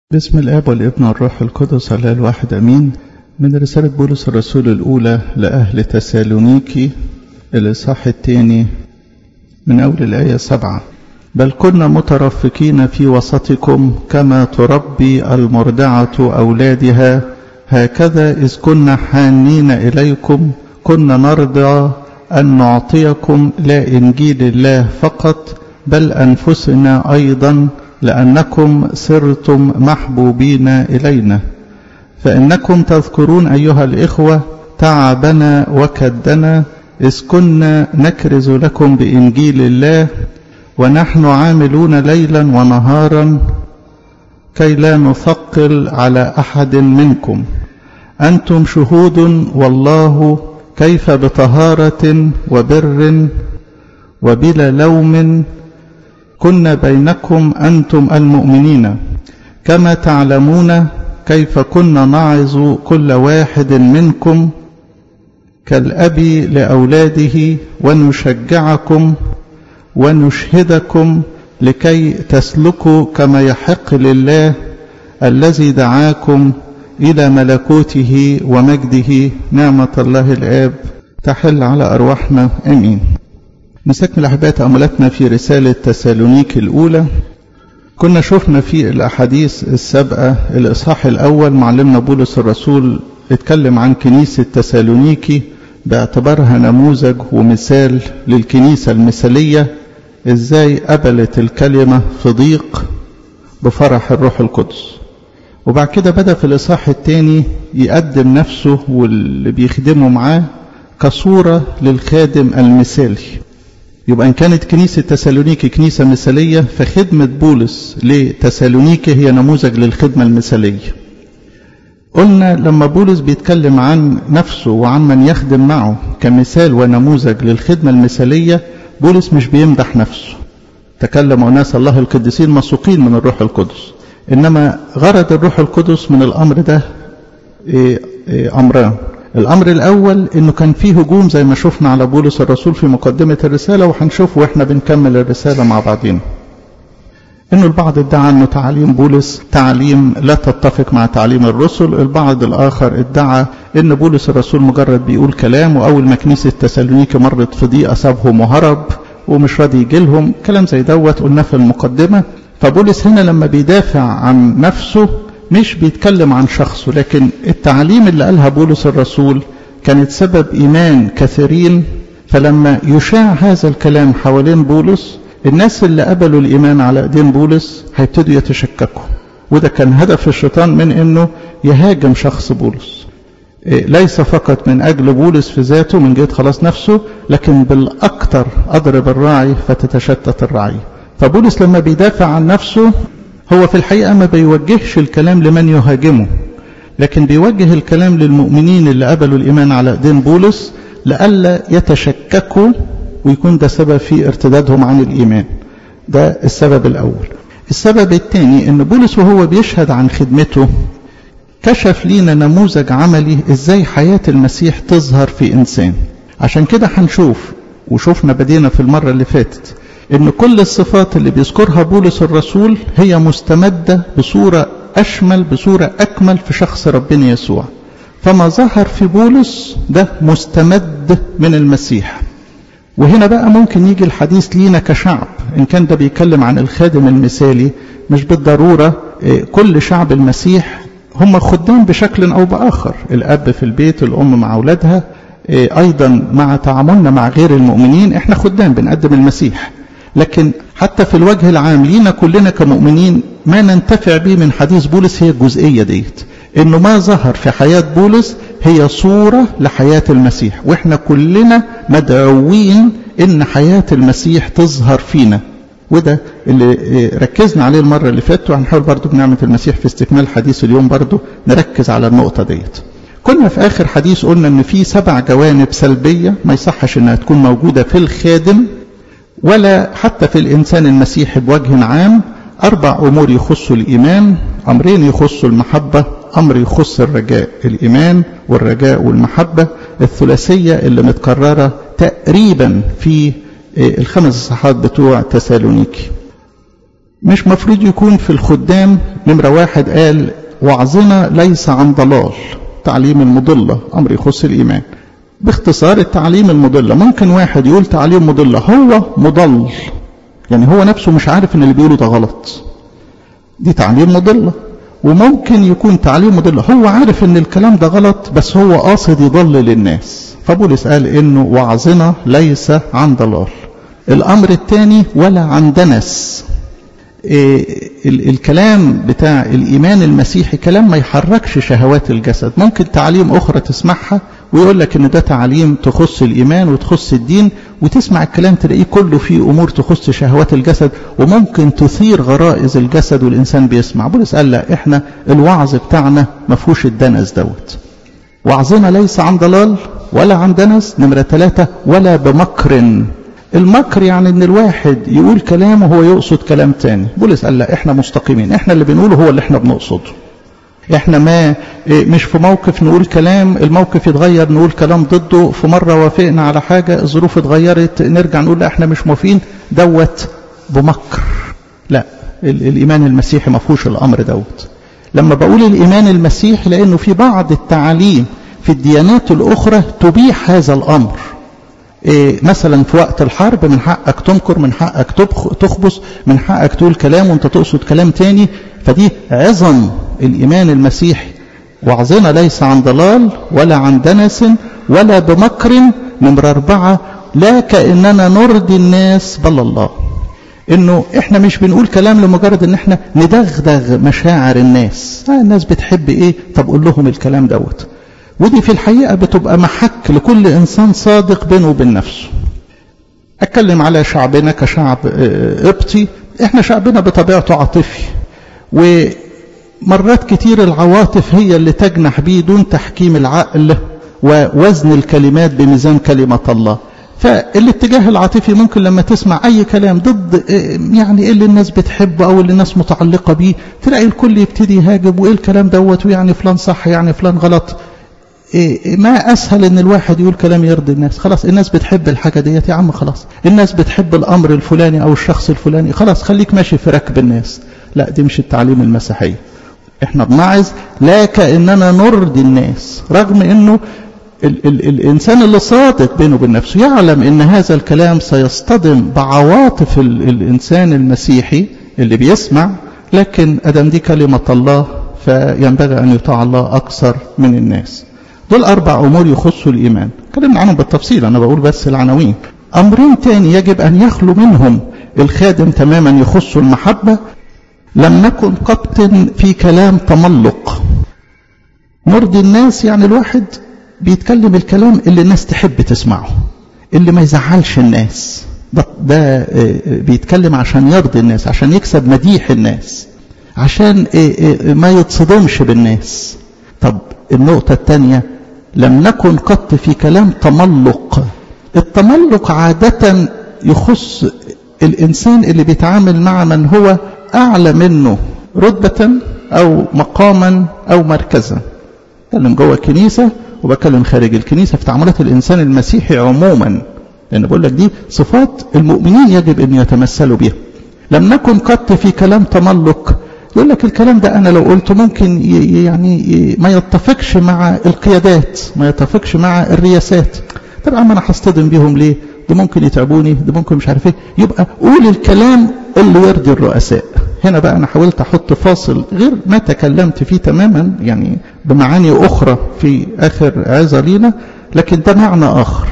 باسم الاب والابن والروح القدس الله الواحد امين من رسالة بولس الرسول الأولى لأهل تسالونيكي الإصحاح الثاني من أول الآية سبعة بل كنا مترفقين في وسطكم كما تربي المرضعة أولادها هكذا إذ كنا حانين إليكم كنا نرضى أن نعطيكم لا إنجيل الله فقط بل أنفسنا أيضا لأنكم صرتم محبوبين إلينا فإنكم تذكرون أيها الإخوة تعبنا وكدنا إذ كنا نكرز لكم بإنجيل الله ونحن عاملون ليلا ونهارا كي لا نثقل على أحد منكم أنتم شهود والله كيف بطهارة وبر وبلا لوم كنا بينكم أنتم المؤمنين كما تعلمون كيف كنا نعظ كل واحد منكم كالأب لأولاده ونشجعكم ونشهدكم لكي تسلكوا كما يحق لله الذي دعاكم إلى ملكوته ومجده نعمة الله الآب تحل على أرواحنا أمين نستكمل أحباء تأملاتنا في رسالة تسالونيك الأولى كنا شفنا في الأحاديث السابقة الإصحاح الأول معلمنا بولس الرسول اتكلم عن كنيسة تسالونيكي باعتبارها نموذج ومثال للكنيسة المثالية ازاي قبلت الكلمة في ضيق بفرح الروح القدس وبعد كده بدأ في الإصحاح الثاني يقدم نفسه واللي بيخدمه معاه كصورة للخادم المثالي يبقى إن كانت كنيسة تسالونيكي كنيسة مثالية فخدمة بولس لتسالونيكي هي نموذج للخدمة المثالية قلنا لما بولس بيتكلم عن نفسه وعن من يخدم معه كمثال ونموذج للخدمة المثالية بولس مش بيمدح نفسه تكلم أناس الله القديسين مسوقين من الروح القدس إنما غرض الروح القدس من الأمر ده إيه إيه أمران الأمر الأول إنه كان فيه هجوم زي ما شفنا على بولس الرسول في مقدمة الرسالة وهنشوف وإحنا بنكمل الرسالة مع بعضين إنه البعض ادعى إنه تعليم بولس تعليم لا تتفق مع تعليم الرسل البعض الآخر ادعى إن بولس الرسول مجرد بيقول كلام وأول ما كنيسة تسالونيكي مرت في ضيقة سابهم وهرب ومش راضي يجي لهم كلام زي دوت قلناه في المقدمة فبولس هنا لما بيدافع عن نفسه مش بيتكلم عن شخصه لكن التعليم اللي قالها بولس الرسول كانت سبب إيمان كثيرين فلما يشاع هذا الكلام حوالين بولس الناس اللي قبلوا الإيمان على أيدين بولس هيبتدوا يتشككوا وده كان هدف الشيطان من أنه يهاجم شخص بولس ليس فقط من أجل بولس في ذاته من جهة خلاص نفسه لكن بالأكثر أضرب الراعي فتتشتت الرعية فبولس لما بيدافع عن نفسه هو في الحقيقة ما بيوجهش الكلام لمن يهاجمه لكن بيوجه الكلام للمؤمنين اللي قبلوا الإيمان على أيدين بولس لئلا يتشككوا ويكون ده سبب في ارتدادهم عن الإيمان ده السبب الأول السبب الثاني أن بولس وهو بيشهد عن خدمته كشف لينا نموذج عملي ازاي حياة المسيح تظهر في إنسان عشان كده هنشوف وشوفنا بدينا في المرة اللي فاتت ان كل الصفات اللي بيذكرها بولس الرسول هي مستمدة بصورة أشمل بصورة أكمل في شخص ربنا يسوع فما ظهر في بولس ده مستمد من المسيح وهنا بقى ممكن يجي الحديث لينا كشعب إن كان ده بيتكلم عن الخادم المثالي مش بالضرورة كل شعب المسيح هم خدام بشكل أو بآخر الأب في البيت الأم مع أولادها أيضا مع تعاملنا مع غير المؤمنين إحنا خدام بنقدم المسيح لكن حتى في الوجه العام لينا كلنا كمؤمنين ما ننتفع به من حديث بولس هي الجزئية ديت انه ما ظهر في حياة بولس هي صورة لحياة المسيح واحنا كلنا مدعوين ان حياة المسيح تظهر فينا وده اللي ركزنا عليه المرة اللي فاتت وهنحاول برضو بنعمة المسيح في استكمال حديث اليوم برضو نركز على النقطة ديت كنا في آخر حديث قلنا ان في سبع جوانب سلبية ما يصحش انها تكون موجودة في الخادم ولا حتى في الإنسان المسيحي بوجه عام أربع أمور يخص الإيمان أمرين يخص المحبة أمر يخص الرجاء الإيمان والرجاء والمحبة الثلاثية اللي متكررة تقريبا في الخمس صحات بتوع تسالونيكي مش مفروض يكون في الخدام نمرة واحد قال وعظنا ليس عن ضلال تعليم المضلة أمر يخص الإيمان باختصار التعليم المضلة ممكن واحد يقول تعليم مضلة هو مضل يعني هو نفسه مش عارف ان اللي بيقوله ده غلط دي تعليم مضلة وممكن يكون تعليم مضلة هو عارف ان الكلام ده غلط بس هو قاصد يضلل الناس فبولس قال انه وعظنا ليس عن ضلال الامر الثاني ولا عن دنس إيه الكلام بتاع الإيمان المسيحي كلام ما يحركش شهوات الجسد ممكن تعليم أخرى تسمعها ويقول لك إن ده تعليم تخص الإيمان وتخص الدين وتسمع الكلام تلاقيه كله فيه أمور تخص شهوات الجسد وممكن تثير غرائز الجسد والإنسان بيسمع بولس قال لا إحنا الوعظ بتاعنا ما فيهوش الدنس دوت وعظنا ليس عن ضلال ولا عن دنس نمرة ثلاثة ولا بمكر المكر يعني ان الواحد يقول كلام وهو يقصد كلام تاني بولس قال لا احنا مستقيمين احنا اللي بنقوله هو اللي احنا بنقصده احنا ما مش في موقف نقول كلام الموقف يتغير نقول كلام ضده في مرة وافقنا على حاجة الظروف اتغيرت نرجع نقول لا احنا مش موافقين دوت بمكر لا الايمان المسيحي ما فيهوش الامر دوت لما بقول الايمان المسيحي لانه في بعض التعاليم في الديانات الاخرى تبيح هذا الامر إيه مثلا في وقت الحرب من حقك تنكر من حقك تخبص من حقك تقول كلام وانت تقصد كلام تاني فدي عظم الإيمان المسيحي وعظنا ليس عن ضلال ولا عن دنس ولا بمكر نمرة أربعة لا كأننا نرضي الناس بل الله انه احنا مش بنقول كلام لمجرد ان احنا ندغدغ مشاعر الناس آه الناس بتحب ايه طب قول لهم الكلام دوت ودي في الحقيقة بتبقى محك لكل إنسان صادق بينه وبين نفسه أتكلم على شعبنا كشعب قبطي إحنا شعبنا بطبيعته عاطفي ومرات كتير العواطف هي اللي تجنح بيه دون تحكيم العقل ووزن الكلمات بميزان كلمة الله فالاتجاه العاطفي ممكن لما تسمع أي كلام ضد يعني إيه اللي الناس بتحبه أو اللي الناس متعلقة بيه تلاقي الكل يبتدي يهاجم وإيه الكلام دوت ويعني فلان صح يعني فلان غلط إيه ما أسهل إن الواحد يقول كلام يرضي الناس خلاص الناس بتحب الحاجة ديت يا عم خلاص الناس بتحب الأمر الفلاني أو الشخص الفلاني خلاص خليك ماشي في ركب الناس لا دي مش التعليم المسيحي احنا بنعظ لا كأننا نرضي الناس رغم انه ال ال الإنسان اللي صادق بينه وبين نفسه يعلم ان هذا الكلام سيصطدم بعواطف ال الإنسان المسيحي اللي بيسمع لكن أدم دي كلمة الله فينبغي أن يطاع الله أكثر من الناس دول أربع أمور يخصوا الإيمان اتكلمنا عنهم بالتفصيل أنا بقول بس العناوين أمرين تاني يجب أن يخلو منهم الخادم تماما يخصوا المحبة لم نكن قط في كلام تملق نرضي الناس يعني الواحد بيتكلم الكلام اللي الناس تحب تسمعه اللي ما يزعلش الناس ده, ده بيتكلم عشان يرضي الناس عشان يكسب مديح الناس عشان ما يتصدمش بالناس طب النقطة الثانية لم نكن قط في كلام تملق التملق عادة يخص الإنسان اللي بيتعامل مع من هو أعلى منه رتبة أو مقاما أو مركزا بتكلم جوه الكنيسة وبكلم خارج الكنيسة في تعاملات الإنسان المسيحي عموما لأن بقول لك دي صفات المؤمنين يجب أن يتمثلوا بها لم نكن قط في كلام تملق يقول لك الكلام ده أنا لو قلته ممكن يعني ما يتفقش مع القيادات ما يتفقش مع الرياسات طبعا ما أنا هصطدم بيهم ليه ده ممكن يتعبوني ده ممكن مش عارف ايه يبقى قول الكلام اللي يرضي الرؤساء هنا بقى أنا حاولت أحط فاصل غير ما تكلمت فيه تماما يعني بمعاني أخرى في آخر عظة لينا لكن ده معنى آخر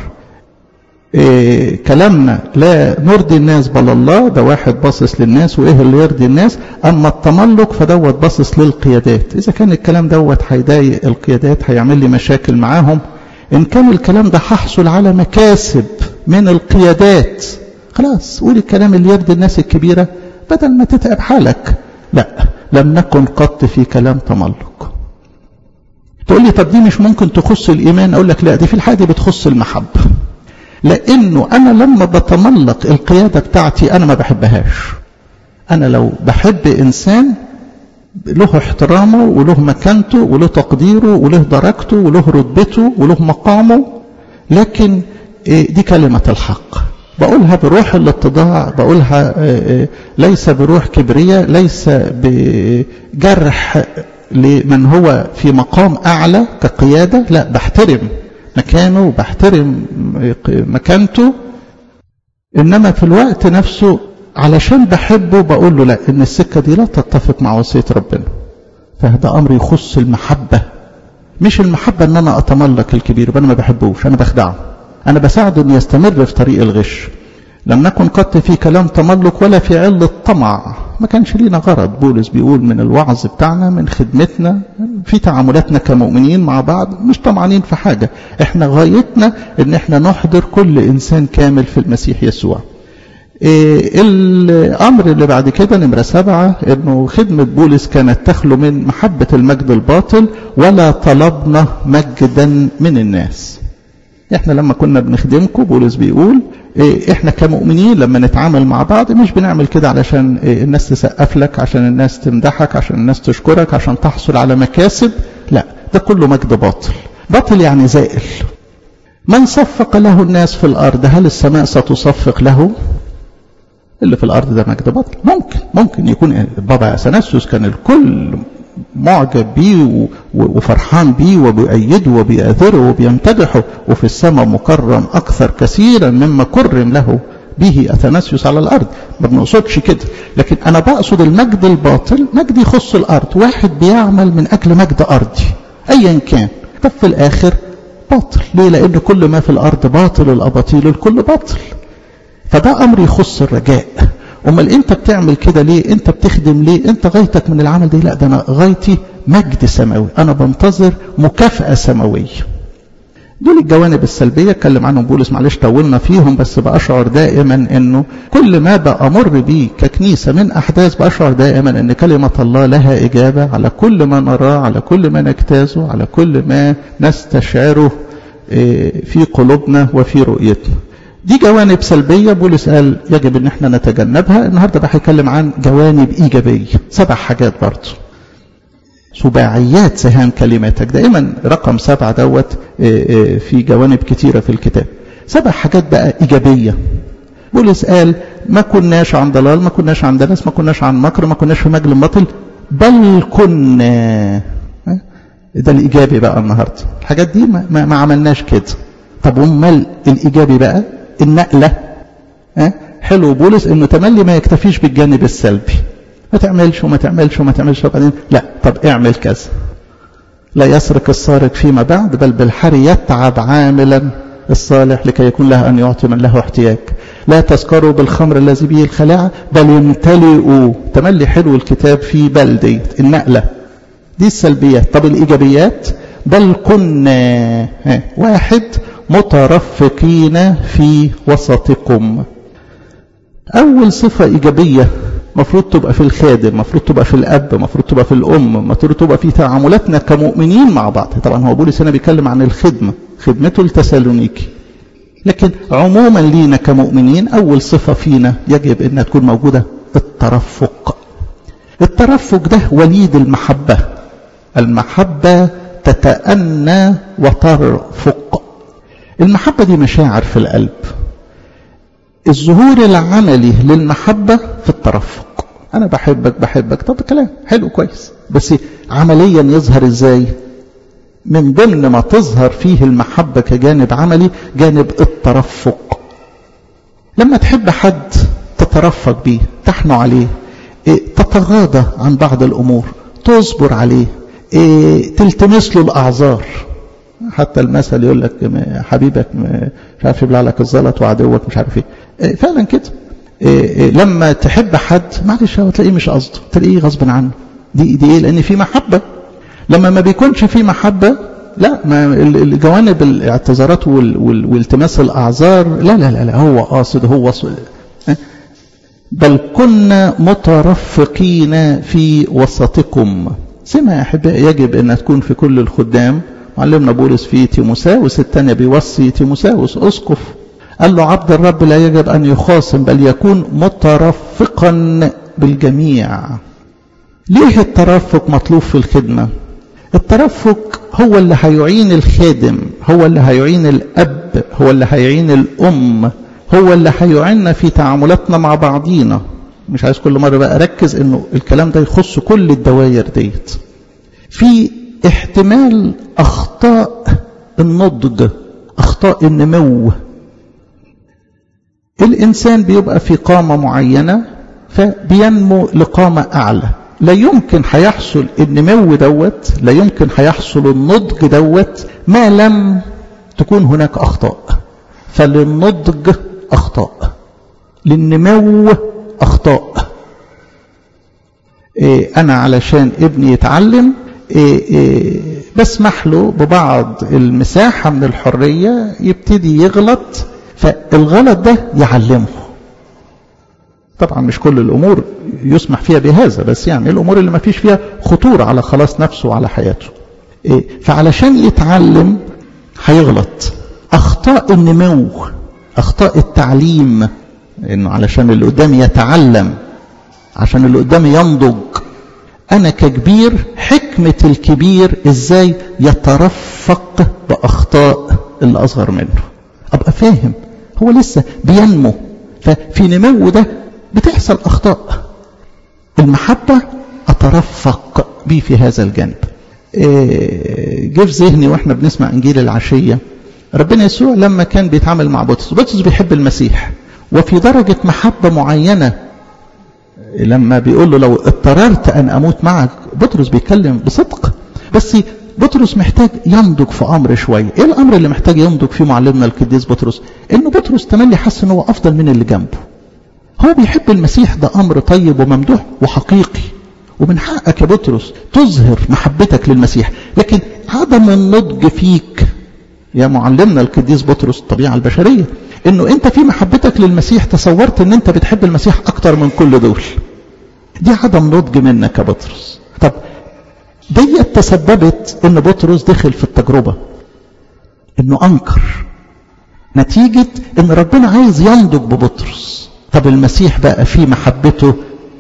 إيه كلامنا لا نرضي الناس بل الله ده واحد باصص للناس وايه اللي يرضي الناس اما التملق فدوت باصص للقيادات اذا كان الكلام دوت هيضايق القيادات هيعمل لي مشاكل معاهم ان كان الكلام ده هحصل على مكاسب من القيادات خلاص قول الكلام اللي يرضي الناس الكبيره بدل ما تتعب حالك لا لم نكن قط في كلام تملق تقول لي طب دي مش ممكن تخص الايمان اقول لك لا دي في الحقيقه بتخص المحبه لانه انا لما بتملق القياده بتاعتي انا ما بحبهاش انا لو بحب انسان له احترامه وله مكانته وله تقديره وله درجته وله رتبته وله مقامه لكن دي كلمه الحق بقولها بروح الاتضاع بقولها ليس بروح كبرية ليس بجرح لمن هو في مقام أعلى كقيادة لا بحترم مكانه وبحترم مكانته إنما في الوقت نفسه علشان بحبه بقول له لا إن السكة دي لا تتفق مع وصية ربنا فهذا أمر يخص المحبة مش المحبة إن أنا أتملق الكبير أنا ما بحبوش أنا بخدعه أنا بساعده أن يستمر في طريق الغش لم نكن قط في كلام تملق ولا في علة طمع ما كانش لينا غرض بولس بيقول من الوعظ بتاعنا من خدمتنا في تعاملاتنا كمؤمنين مع بعض مش طمعانين في حاجة احنا غايتنا ان احنا نحضر كل انسان كامل في المسيح يسوع إيه الامر اللي بعد كده نمرة سبعة انه خدمة بولس كانت تخلو من محبة المجد الباطل ولا طلبنا مجدا من الناس احنا لما كنا بنخدمكم بولس بيقول إيه احنا كمؤمنين لما نتعامل مع بعض مش بنعمل كده علشان إيه الناس تسقف لك عشان الناس تمدحك عشان الناس تشكرك عشان تحصل على مكاسب لا ده كله مجد باطل باطل يعني زائل من صفق له الناس في الارض هل السماء ستصفق له اللي في الارض ده مجد باطل ممكن ممكن يكون بابا اثناسيوس كان الكل معجب بيه وفرحان بيه وبيأيده وبيأثره وبيمتدحه وفي السماء مكرم أكثر كثيرا مما كرم له به أثناسيوس على الأرض ما بنقصدش كده لكن أنا بقصد المجد الباطل مجد يخص الأرض واحد بيعمل من أجل مجد أرضي أيا كان طب في الآخر باطل ليه لأن كل ما في الأرض باطل الأباطيل الكل باطل فده أمر يخص الرجاء امال انت بتعمل كده ليه انت بتخدم ليه انت غايتك من العمل ده لا ده انا غايتي مجد سماوي انا بنتظر مكافأة سماوية دول الجوانب السلبية اتكلم عنهم بولس معلش طولنا فيهم بس بأشعر دائما انه كل ما بأمر بيه ككنيسة من احداث بأشعر دائما ان كلمة الله لها اجابة على كل ما نراه على كل ما نجتازه على كل ما نستشعره في قلوبنا وفي رؤيتنا دي جوانب سلبية بولس قال يجب ان احنا نتجنبها النهاردة بقى هيتكلم عن جوانب ايجابية سبع حاجات برضه سباعيات سهام كلماتك دائما رقم سبعة دوت في جوانب كتيرة في الكتاب سبع حاجات بقى ايجابية بولس قال ما كناش عن ضلال ما كناش عن دنس ما كناش عن مكر ما كناش في مجل باطل بل كنا ده الايجابي بقى النهارده الحاجات دي ما, ما, ما عملناش كده طب امال الايجابي بقى النقلة ها حلو بولس انه تملي ما يكتفيش بالجانب السلبي ما تعملش وما تعملش وما تعملش وبعدين لا طب اعمل كذا لا يسرق السارق فيما بعد بل بالحري يتعب عاملا الصالح لكي يكون له أن يعطي من له احتياج لا تسكروا بالخمر الذي به الخلاعة بل امتلئوا تملي حلو الكتاب في بل ديت النقلة دي السلبيات طب الإيجابيات بل كنا واحد مترفقين في وسطكم أول صفة إيجابية مفروض تبقى في الخادم مفروض تبقى في الأب مفروض تبقى في الأم مفروض تبقى في تعاملاتنا كمؤمنين مع بعض طبعا هو بولس هنا بيتكلم عن الخدمة خدمته لتسالونيكي لكن عموما لينا كمؤمنين أول صفة فينا يجب أنها تكون موجودة الترفق الترفق ده وليد المحبة المحبة تتأنى وترفق المحبة دي مشاعر في القلب الظهور العملي للمحبة في الترفق أنا بحبك بحبك طب كلام حلو كويس بس عمليا يظهر إزاي من ضمن ما تظهر فيه المحبة كجانب عملي جانب الترفق لما تحب حد تترفق بيه تحنو عليه تتغاضى عن بعض الأمور تصبر عليه تلتمس له الأعذار حتى المثل يقول لك حبيبك مش عارف يبلع لك الزلط وعدوك مش عارف ايه فعلا كده لما تحب حد معلش هو تلاقيه مش قصده تلاقيه غصب عنه دي دي ايه لان في محبه لما ما بيكونش في محبه لا ما الجوانب الاعتذارات والتماس الاعذار لا لا لا, لا هو قاصد هو صد. بل كنا مترفقين في وسطكم سمة يا أحبائي يجب أن تكون في كل الخدام معلمنا بولس في تيموساوس الثانية بيوصي تيموساوس أسقف قال له عبد الرب لا يجب أن يخاصم بل يكون مترفقا بالجميع ليه الترفق مطلوب في الخدمة الترفق هو اللي هيعين الخادم هو اللي هيعين الأب هو اللي هيعين الأم هو اللي هيعيننا في تعاملاتنا مع بعضينا مش عايز كل مرة بقى أركز إنه الكلام ده يخص كل الدوائر ديت في احتمال أخطاء النضج أخطاء النمو الإنسان بيبقى في قامة معينة فبينمو لقامة أعلى لا يمكن هيحصل النمو دوت لا يمكن هيحصل النضج دوت ما لم تكون هناك أخطاء فللنضج أخطاء للنمو أخطاء إيه أنا علشان ابني يتعلم إيه إيه بسمح له ببعض المساحة من الحرية يبتدي يغلط فالغلط ده يعلمه طبعا مش كل الأمور يسمح فيها بهذا بس يعني الأمور اللي ما فيش فيها خطورة على خلاص نفسه وعلى حياته فعلشان يتعلم هيغلط أخطاء النمو أخطاء التعليم إنه علشان اللي قدامي يتعلم عشان اللي قدامي ينضج أنا ككبير حكمة الكبير إزاي يترفق بأخطاء اللي أصغر منه أبقى فاهم هو لسه بينمو ففي نمو ده بتحصل أخطاء المحبة أترفق بيه في هذا الجانب جه في ذهني واحنا بنسمع انجيل العشيه ربنا يسوع لما كان بيتعامل مع بطرس بطرس بيحب المسيح وفي درجه محبه معينه لما بيقول له لو اضطررت ان اموت معك بطرس بيتكلم بصدق بس بطرس محتاج ينضج في امر شويه ايه الامر اللي محتاج ينضج فيه معلمنا القديس بطرس انه بطرس تملي حس ان هو افضل من اللي جنبه هو بيحب المسيح ده امر طيب وممدوح وحقيقي ومن حقك يا بطرس تظهر محبتك للمسيح لكن عدم النضج فيك يا معلمنا القديس بطرس الطبيعة البشرية انه انت في محبتك للمسيح تصورت ان انت بتحب المسيح اكتر من كل دول دي عدم نضج منك يا بطرس طب دي تسببت ان بطرس دخل في التجربة انه انكر نتيجة ان ربنا عايز ينضج ببطرس طب المسيح بقى في محبته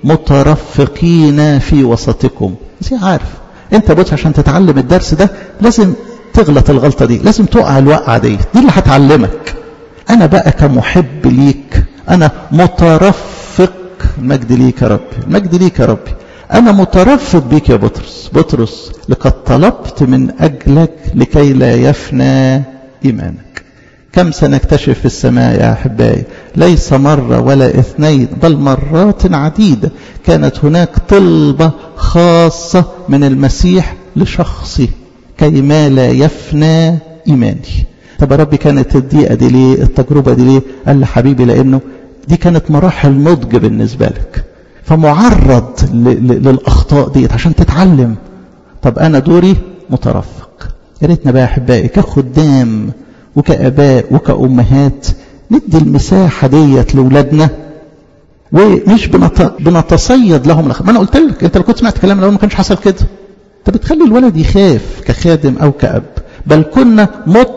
مترفقين في وسطكم زي عارف انت بص عشان تتعلم الدرس ده لازم تغلط الغلطة دي لازم تقع الوقعة دي دي اللي هتعلمك انا بقى كمحب ليك انا مترفق المجد ليك يا ربي المجد ليك يا ربي انا مترفق بيك يا بطرس بطرس لقد طلبت من اجلك لكي لا يفنى ايمانك كم سنكتشف في السماء يا أحبائي ليس مرة ولا اثنين بل مرات عديدة كانت هناك طلبة خاصة من المسيح لشخصي كي ما لا يفنى إيماني طب يا ربي كانت الدقيقة دي ليه التجربة دي ليه قال لي حبيبي لأنه دي كانت مراحل نضج بالنسبة لك فمعرض للأخطاء دي عشان تتعلم طب أنا دوري مترفق يا ريتنا بقى أحبائي كخدام وكأباء وكأمهات ندي المساحة ديت لأولادنا ومش بنت... بنتصيد لهم لخ... ما أنا قلت لك أنت لو كنت سمعت كلام الأول ما كانش حصل كده أنت بتخلي الولد يخاف كخادم أو كأب بل كنا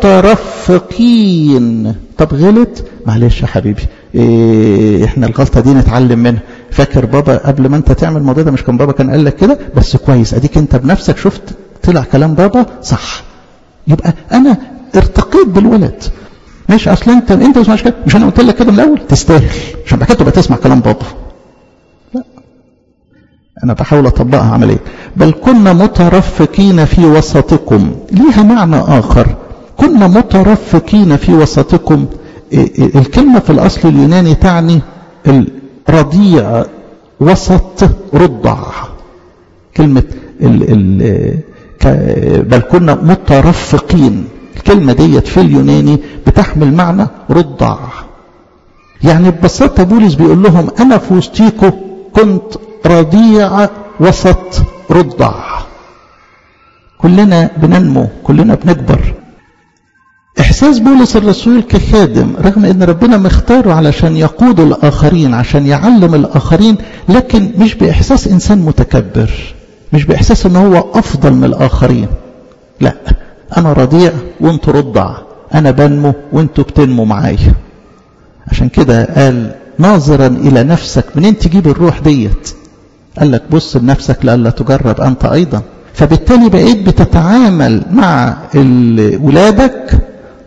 مترفقين طب غلط معلش يا حبيبي إيه احنا الغلطة دي نتعلم منها فاكر بابا قبل ما انت تعمل الموضوع ده مش كان بابا كان قال لك كده بس كويس اديك انت بنفسك شفت طلع كلام بابا صح يبقى انا ارتقيت بالولد مش اصل انت انت ما كده مش انا قلت لك كده من الاول تستاهل عشان بعد كده تبقى تسمع كلام بابا لا انا بحاول اطبقها عمليا بل كنا مترفقين في وسطكم ليها معنى اخر كنا مترفقين في وسطكم الكلمه في الاصل اليوناني تعني الرضيع وسط رضع كلمه ال ال بل كنا مترفقين الكلمة ديت في اليوناني بتحمل معنى رضع يعني ببساطة بولس بيقول لهم أنا في وسطيكم كنت رضيع وسط رضع كلنا بننمو كلنا بنكبر إحساس بولس الرسول كخادم رغم أن ربنا مختاره علشان يقود الآخرين عشان يعلم الآخرين لكن مش بإحساس إنسان متكبر مش بإحساس أنه هو أفضل من الآخرين لا أنا رضيع وانت رضع أنا بنمو وانتوا بتنمو معايا عشان كده قال ناظرا إلى نفسك منين تجيب الروح ديت قال لك بص لنفسك لألا تجرب أنت أيضا فبالتالي بقيت بتتعامل مع ولادك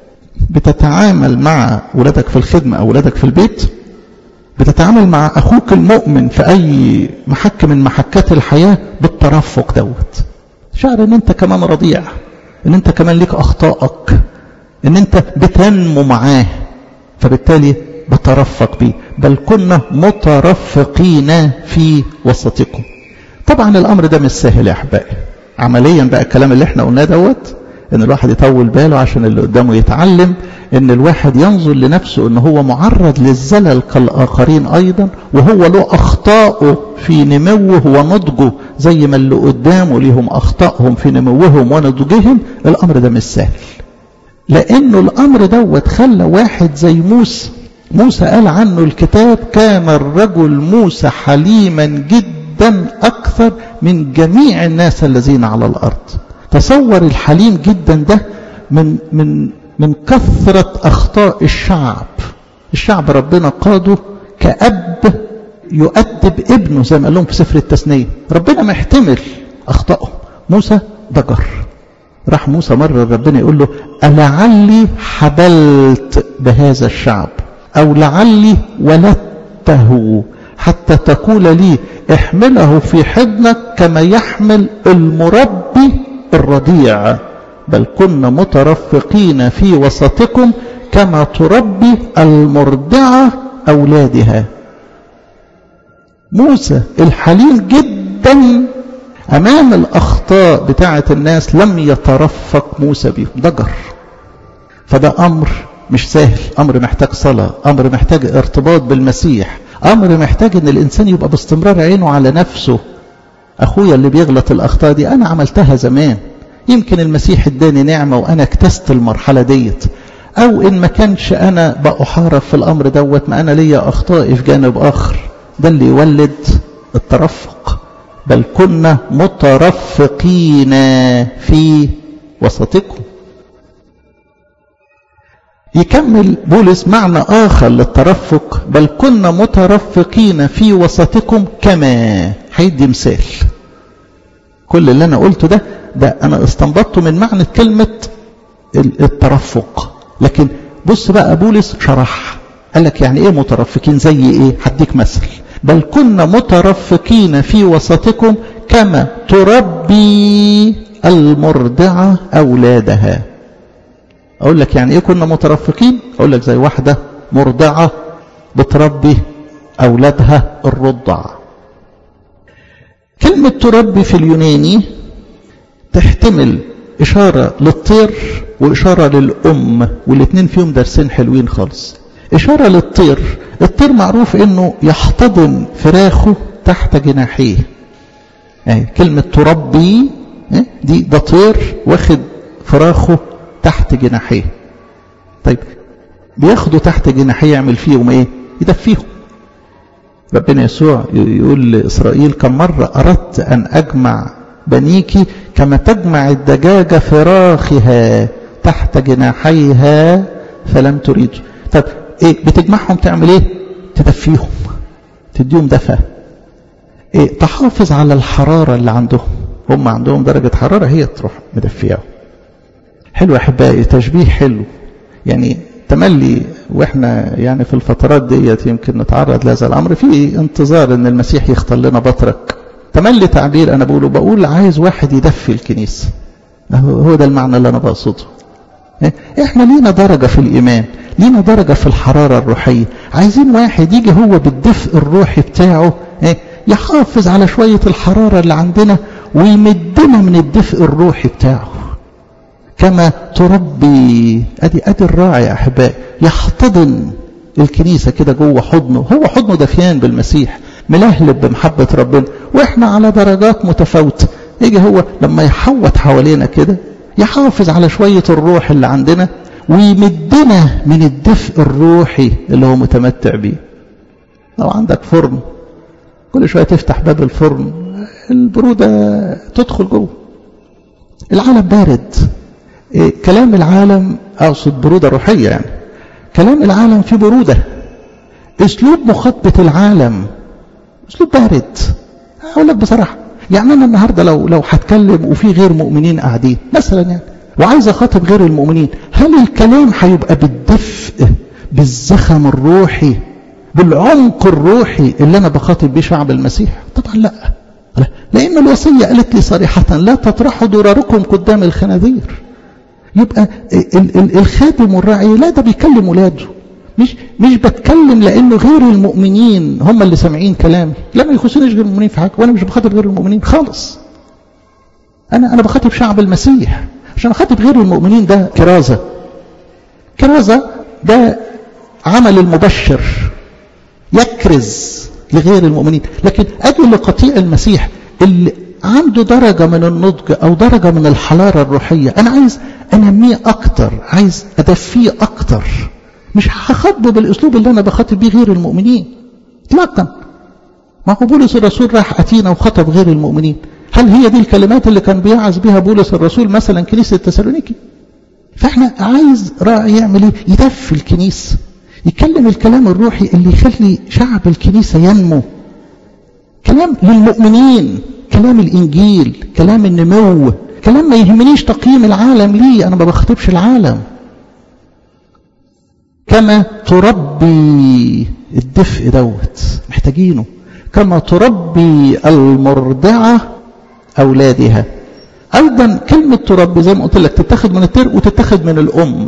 بتتعامل مع ولادك في الخدمة أو ولادك في البيت بتتعامل مع أخوك المؤمن في أي محك من محكات الحياة بالترفق دوت شعر ان انت كمان رضيع ان انت كمان ليك اخطائك ان انت بتنمو معاه فبالتالي بترفق بيه بل كنا مترفقين في وسطكم طبعا الامر ده مش سهل يا احبائي عمليا بقى الكلام اللي احنا قلناه دوت ان الواحد يطول باله عشان اللي قدامه يتعلم ان الواحد ينظر لنفسه ان هو معرض للزلل كالاخرين ايضا وهو له اخطائه في نموه ونضجه زي ما اللي قدامه ليهم اخطائهم في نموهم ونضجهم الامر ده مش سهل لانه الامر دوت خلى واحد زي موسى موسى قال عنه الكتاب كان الرجل موسى حليما جدا اكثر من جميع الناس الذين على الارض تصور الحليم جدا ده من من من كثرة أخطاء الشعب الشعب ربنا قاده كأب يؤدب ابنه زي ما قال لهم في سفر التثنية ربنا محتمل أخطائهم موسى ضجر راح موسى مرة ربنا يقول له ألعلي حبلت بهذا الشعب أو لعلي ولدته حتى تقول لي احمله في حضنك كما يحمل المربي الرضيع بل كنا مترفقين في وسطكم كما تربي المرضعة أولادها موسى الحليم جدا أمام الأخطاء بتاعة الناس لم يترفق موسى بهم ضجر فده أمر مش سهل أمر محتاج صلاة أمر محتاج ارتباط بالمسيح أمر محتاج أن الإنسان يبقى باستمرار عينه على نفسه أخويا اللي بيغلط الأخطاء دي أنا عملتها زمان يمكن المسيح اداني نعمة وأنا اكتست المرحلة ديت أو إن ما كانش أنا بأحارب في الأمر دوت ما أنا ليا أخطائي في جانب آخر ده اللي يولد الترفق بل كنا مترفقين في وسطكم يكمل بولس معنى آخر للترفق بل كنا مترفقين في وسطكم كما هيدي مثال كل اللي أنا قلته ده ده أنا استنبطته من معنى كلمة الترفق لكن بص بقى بولس شرح قال لك يعني ايه مترفقين زي ايه هديك مثل بل كنا مترفقين في وسطكم كما تربي المرضعة أولادها أقول لك يعني إيه كنا مترفقين أقول لك زي واحدة مرضعة بتربي أولادها الرضع كلمة تربي في اليوناني تحتمل إشارة للطير وإشارة للأم والاثنين فيهم درسين حلوين خالص إشارة للطير الطير معروف إنه يحتضن فراخه تحت جناحيه يعني كلمة تربي دي ده طير واخد فراخه تحت جناحيه طيب بياخده تحت جناحيه يعمل فيهم ايه يدفيهم ربنا يسوع يقول لإسرائيل كم مرة أردت أن أجمع بنيك كما تجمع الدجاجة فراخها تحت جناحيها فلم تريد طب ايه بتجمعهم تعمل ايه تدفيهم تديهم دفى ايه تحافظ على الحرارة اللي عندهم هم عندهم درجة حرارة هي تروح مدفياهم حلو يا احبائي تشبيه حلو يعني تملي واحنا يعني في الفترات ديت يمكن نتعرض لهذا الامر في انتظار ان المسيح يختار لنا بطرك تملي تعبير انا بقوله بقول عايز واحد يدفي الكنيسه هو ده المعنى اللي انا بقصده احنا لينا درجه في الايمان لينا درجه في الحراره الروحيه عايزين واحد يجي هو بالدفء الروحي بتاعه يحافظ على شويه الحراره اللي عندنا ويمدنا من الدفء الروحي بتاعه كما تربي ادي ادي الراعي يا احبائي يحتضن الكنيسه كده جوه حضنه هو حضنه دفيان بالمسيح ملهلب بمحبه ربنا واحنا على درجات متفاوته يجي هو لما يحوط حوالينا كده يحافظ على شويه الروح اللي عندنا ويمدنا من الدفء الروحي اللي هو متمتع بيه لو عندك فرن كل شويه تفتح باب الفرن البروده تدخل جوه العالم بارد إيه كلام العالم أقصد برودة روحية يعني كلام العالم فيه برودة أسلوب مخاطبة العالم أسلوب بارد أقول لك بصراحة يعني أنا النهاردة لو لو هتكلم وفي غير مؤمنين قاعدين مثلا يعني وعايز اخاطب غير المؤمنين هل الكلام هيبقى بالدفء بالزخم الروحي بالعمق الروحي اللي انا بخاطب بيه شعب المسيح طبعا لا لا لان الوصيه قالت لي صريحه لا تطرحوا ضراركم قدام الخنازير يبقى ال ال الخادم والراعي لا ده بيكلم ولاده مش مش بتكلم لانه غير المؤمنين هم اللي سامعين كلامي لا ما يخصنيش غير المؤمنين في حاجه وانا مش بخاطب غير المؤمنين خالص انا انا بخاطب شعب المسيح عشان اخاطب غير المؤمنين ده كرازه كرازه ده عمل المبشر يكرز لغير المؤمنين لكن اجي لقطيع المسيح اللي عنده درجة من النضج أو درجة من الحرارة الروحية أنا عايز أنميه أكتر عايز أدفيه أكتر مش هخاطبه بالأسلوب اللي أنا بخاطب بيه غير المؤمنين إطلاقا ما هو بولس الرسول راح أتينا وخطب غير المؤمنين هل هي دي الكلمات اللي كان بيعظ بها بولس الرسول مثلا كنيسة تسالونيكي فاحنا عايز راعي يعمل ايه يدفي الكنيسة يتكلم الكلام الروحي اللي يخلي شعب الكنيسة ينمو كلام للمؤمنين كلام الإنجيل كلام النمو كلام ما يهمنيش تقييم العالم ليه أنا ما بخاطبش العالم كما تربي الدفء دوت محتاجينه كما تربي المرضعة أولادها أيضا كلمة تربي زي ما قلت لك تتاخد من التر وتتاخد من الأم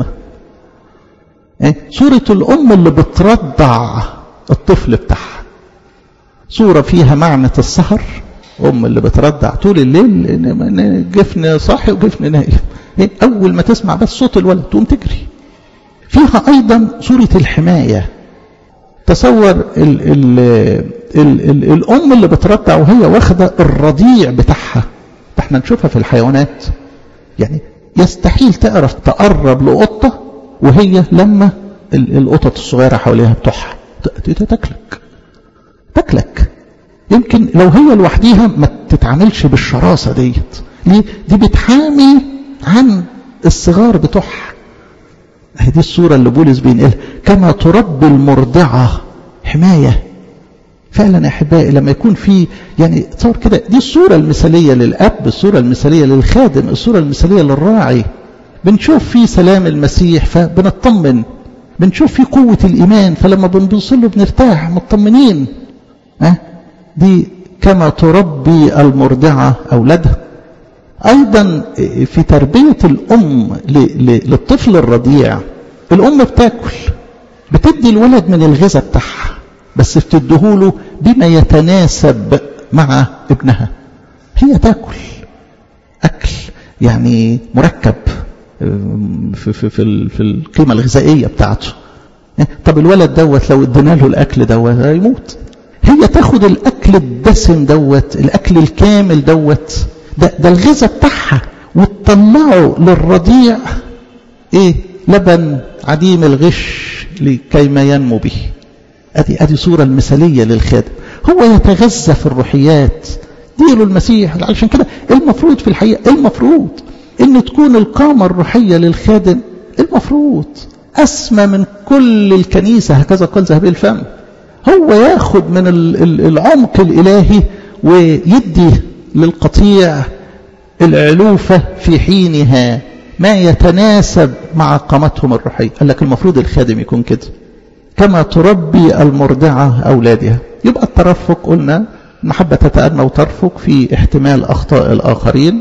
صورة الأم اللي بترضع الطفل بتاعها صورة فيها معنى السهر أم اللي بترضع طول الليل جفن صاحي وجفن نايم أول ما تسمع بس صوت الولد تقوم تجري فيها أيضا صورة الحماية تصور ال ال ال ال الأم اللي بترضع وهي واخدة الرضيع بتاعها احنا نشوفها في الحيوانات يعني يستحيل تعرف تقرب لقطة وهي لما القطط الصغيرة حواليها بتوعها تاكلك تاكلك يمكن لو هي لوحديها ما تتعاملش بالشراسة ديت ليه دي بتحامي عن الصغار بتوعها هي دي الصورة اللي بولس بينقلها كما تربي المرضعة حماية فعلا يا احبائي لما يكون في يعني تصور كده دي الصورة المثالية للأب الصورة المثالية للخادم الصورة المثالية للراعي بنشوف في سلام المسيح فبنطمن بنشوف في قوة الإيمان فلما بنبص له بنرتاح مطمنين أه؟ دي كما تربي المرضعة أولادها أيضا في تربية الأم للطفل الرضيع الأم بتاكل بتدي الولد من الغذاء بتاعها بس بتديهوله بما يتناسب مع ابنها هي تاكل أكل يعني مركب في, في, في, في القيمة الغذائية بتاعته طب الولد دوت لو ادينا له الأكل دوت هيموت هي تاخد الأكل الدسم دوت الأكل الكامل دوت ده, ده الغذاء بتاعها وتطلعه للرضيع ايه لبن عديم الغش لكيما ينمو به ادي ادي صورة المثالية للخادم هو يتغذى في الروحيات ديله المسيح علشان كده المفروض في الحقيقة المفروض ان تكون القامة الروحية للخادم المفروض اسمى من كل الكنيسة هكذا قال ذهبي الفم هو ياخد من العمق الالهي ويدي للقطيع العلوفة في حينها ما يتناسب مع قامتهم الروحية قال لك المفروض الخادم يكون كده كما تربي المرضعة أولادها يبقى الترفق قلنا محبة تتأنى وترفق في احتمال أخطاء الآخرين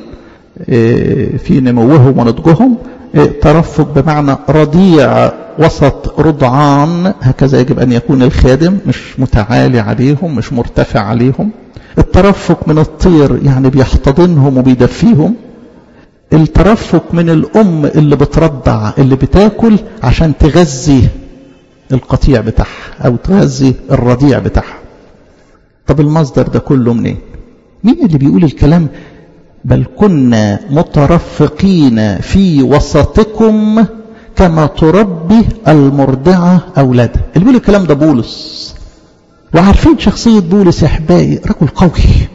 في نموهم ونضجهم ترفق بمعنى رضيع وسط رضعان هكذا يجب أن يكون الخادم مش متعالي عليهم مش مرتفع عليهم الترفق من الطير يعني بيحتضنهم وبيدفيهم الترفق من الأم اللي بترضع اللي بتاكل عشان تغذي القطيع بتاعها أو تغذي الرضيع بتاعها طب المصدر ده كله منين مين اللي بيقول الكلام بل كنا مترفقين في وسطكم كما تربي المرضعة أولادها اللي بيقول الكلام ده بولس وعارفين شخصية بولس يا أحبائي رجل قوي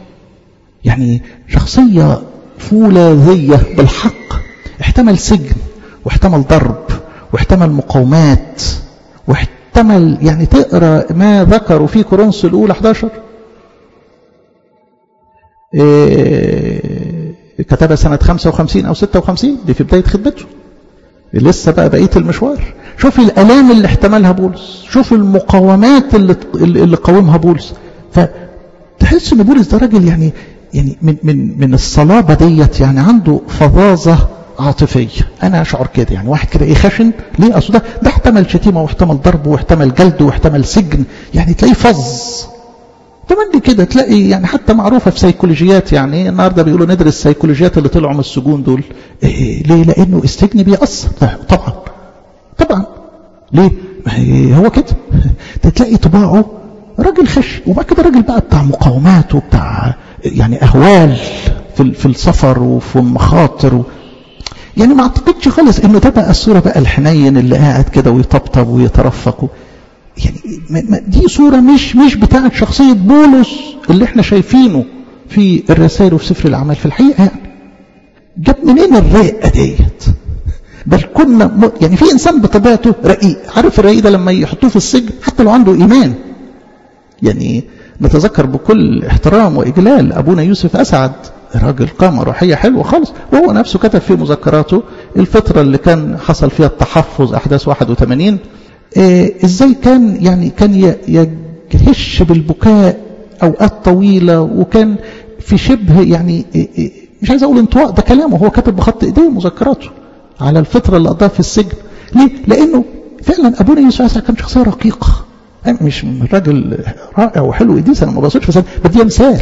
يعني شخصية فولاذية بالحق احتمل سجن واحتمل ضرب واحتمل مقاومات واحتمل يعني تقرا ما ذكروا في كورنثوس الاولى 11 إيه كتبها سنة 55 أو 56 دي في بداية خدمته لسه بقى بقية المشوار شوف الألام اللي احتملها بولس شوف المقاومات اللي, اللي قاومها بولس فتحس ان بولس ده راجل يعني يعني من من من الصلابة ديت يعني عنده فظاظة عاطفية أنا أشعر كده يعني واحد كده إيه خشن ليه أصل ده ده احتمل شتيمة واحتمل ضرب واحتمل جلد واحتمل سجن يعني تلاقيه فظ تملي كده تلاقي يعني حتى معروفة في سيكولوجيات يعني النهاردة بيقولوا ندرس السيكولوجيات اللي طلعوا من السجون دول إيه ليه لأنه السجن بيأثر طبعا طبعا ليه هو كده تلاقي طباعه راجل خش وبعد كده راجل بقى بتاع مقاومات وبتاع يعني أهوال في في السفر وفي المخاطر و يعني ما اعتقدش خالص انه ده بقى الصوره بقى الحنين اللي قاعد كده ويطبطب ويترفق يعني ما دي صوره مش مش بتاعه شخصيه بولس اللي احنا شايفينه في الرسائل وفي سفر الاعمال في الحقيقه يعني جاب منين الرقه ديت بل كنا م... يعني في انسان بطبيعته رقيق عارف الرقيق ده لما يحطوه في السجن حتى لو عنده ايمان يعني نتذكر بكل احترام واجلال ابونا يوسف اسعد راجل قامة روحية حلوة خالص وهو نفسه كتب في مذكراته الفترة اللي كان حصل فيها التحفظ أحداث 81 إيه ازاي كان يعني كان يجهش بالبكاء أوقات طويلة وكان في شبه يعني إيه مش عايز أقول انطواء ده كلامه هو كتب بخط إيديه مذكراته على الفترة اللي قضاها في السجن ليه؟ لأنه فعلا أبونا يوسف كان شخصية رقيقة مش راجل رائع وحلو إديس أنا ما بقصدش بس بدي مثال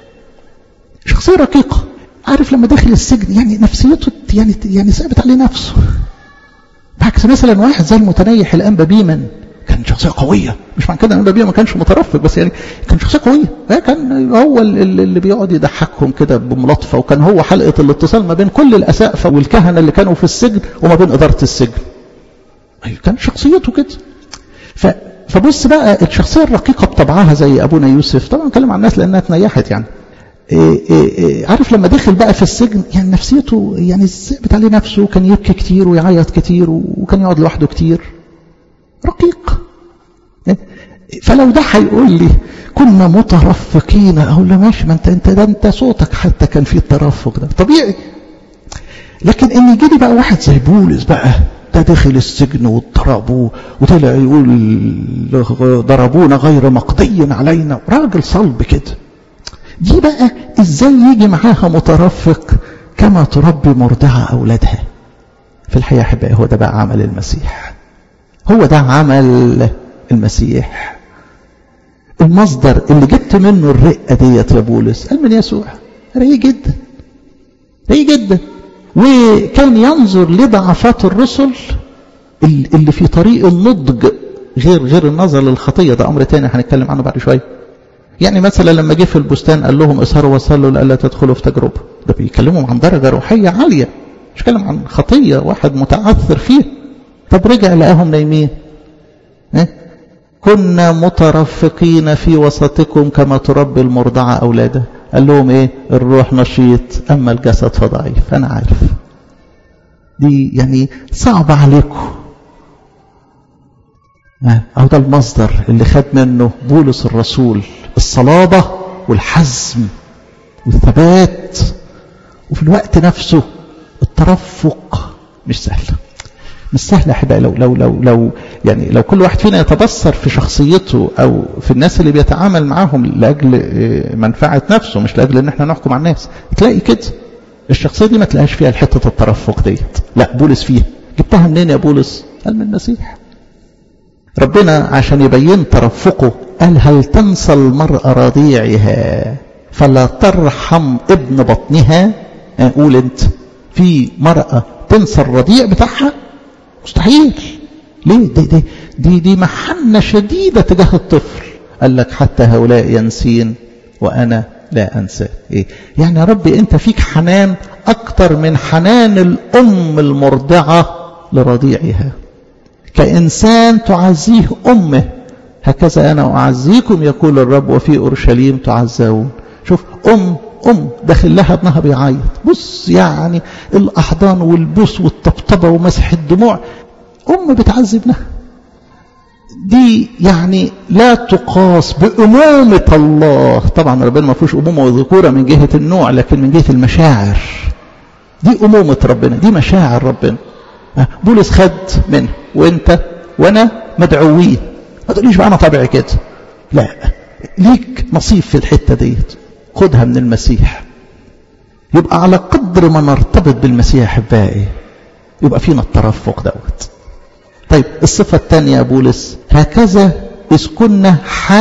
شخصية رقيقة عارف لما دخل السجن يعني نفسيته يعني يعني صعبت عليه نفسه بعكس مثلا واحد زي المتنيح الانبا بيمن كان شخصيه قويه مش معنى كده الانبا بيمن ما كانش مترفق بس يعني كان شخصيه قويه كان هو اللي بيقعد يضحكهم كده بملاطفه وكان هو حلقه الاتصال ما بين كل الاسقفه والكهنه اللي كانوا في السجن وما بين اداره السجن ايوه كان شخصيته كده ف فبص بقى الشخصيه الرقيقه بطبعها زي ابونا يوسف طبعا اتكلم عن الناس لانها تنيحت يعني إيه إيه عارف لما دخل بقى في السجن يعني نفسيته يعني ثابت عليه نفسه كان يبكي كتير ويعيط كتير وكان يقعد لوحده كتير رقيق فلو ده هيقول لي كنا مترفقين اقول له ماشي ما انت انت ده انت صوتك حتى كان فيه الترفق ده طبيعي لكن ان يجي لي بقى واحد زي بولس بقى ده دخل السجن وضربوه وطلع يقول ضربونا غير مقضي علينا راجل صلب كده دي بقى ازاي يجي معاها مترفق كما تربي مرضعة أولادها في الحقيقة أحبائي هو ده بقى عمل المسيح هو ده عمل المسيح المصدر اللي جبت منه الرقة ديت يا بولس قال من يسوع رقيق جدا رقيق جدا وكان ينظر لضعفات الرسل اللي في طريق النضج غير غير النظر للخطية ده أمر تاني هنتكلم عنه بعد شوية يعني مثلا لما جه في البستان قال لهم اسهروا وصلوا لألا تدخلوا في تجربة ده بيكلمهم عن درجة روحية عالية مش كلام عن خطية واحد متعثر فيه طب رجع لقاهم نايمين اه؟ كنا مترفقين في وسطكم كما تربي المرضعة أولادها قال لهم ايه الروح نشيط أما الجسد فضعيف أنا عارف دي يعني صعب عليكم أو ده المصدر اللي خد منه بولس الرسول الصلابة والحزم والثبات وفي الوقت نفسه الترفق مش سهل مش سهل احبائي لو لو لو لو يعني لو كل واحد فينا يتبصر في شخصيته او في الناس اللي بيتعامل معاهم لاجل منفعه نفسه مش لاجل ان احنا نحكم على الناس تلاقي كده الشخصيه دي ما تلاقيش فيها الحته الترفق ديت لا بولس فيها جبتها منين يا بولس قال من المسيح ربنا عشان يبين ترفقه قال هل تنسى المرأة رضيعها فلا ترحم ابن بطنها قول انت في مرأة تنسى الرضيع بتاعها مستحيل ليه دي دي دي, دي محنة شديدة تجاه الطفل قال لك حتى هؤلاء ينسين وأنا لا أنسى إيه؟ يعني يا ربي أنت فيك حنان أكتر من حنان الأم المرضعة لرضيعها كإنسان تعزيه أمه هكذا أنا أعزيكم يقول الرب وفي أورشليم تعزون شوف أم أم داخل لها ابنها بيعيط بص يعني الأحضان والبوس والطبطبة ومسح الدموع أم بتعزي ابنها دي يعني لا تقاس بأمومة الله طبعا ربنا ما فيهوش أمومة وذكورة من جهة النوع لكن من جهة المشاعر دي أمومة ربنا دي مشاعر ربنا بولس خد منه وانت وانا مدعوين ما تقوليش بقى انا طبيعي كده لا ليك نصيب في الحتة ديت خدها من المسيح يبقى على قدر ما نرتبط بالمسيح احبائي يبقى فينا الترفق دوت طيب الصفة الثانية يا بولس هكذا إذ كنا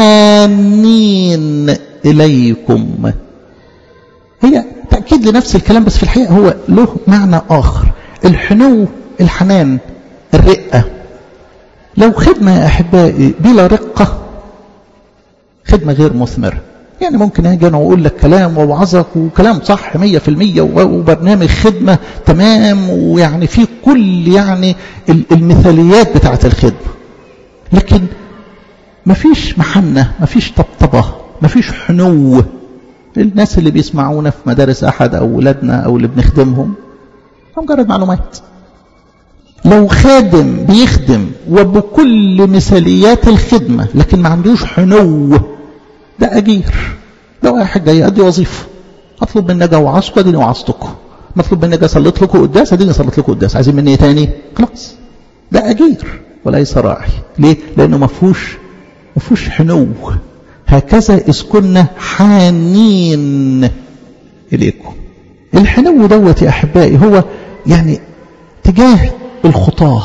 حانين إليكم هي تأكيد لنفس الكلام بس في الحقيقة هو له معنى آخر الحنو الحنان الرقة لو خدمة يا أحبائي بلا رقة خدمة غير مثمرة يعني ممكن أجي أنا وأقول لك كلام ووعظك وكلام صح مية في المية وبرنامج خدمة تمام ويعني في كل يعني المثاليات بتاعة الخدمة لكن مفيش محنة مفيش طبطبة مفيش حنو الناس اللي بيسمعونا في مدارس أحد أو ولادنا أو اللي بنخدمهم مجرد معلومات لو خادم بيخدم وبكل مثاليات الخدمة لكن ما عندوش حنو ده أجير ده واحد جاي يأدي وظيفة أطلب مني أجي أوعظكم أديني وعظتكم مطلوب مني أجي أصلت لكم قداس أديني أصلت لكم قداس عايزين مني إيه تاني خلاص ده أجير وليس راعي ليه؟ لأنه ما فيهوش ما فيهوش حنو هكذا إذ كنا حانين إليكم الحنو دوت يا أحبائي هو يعني تجاه الخطاة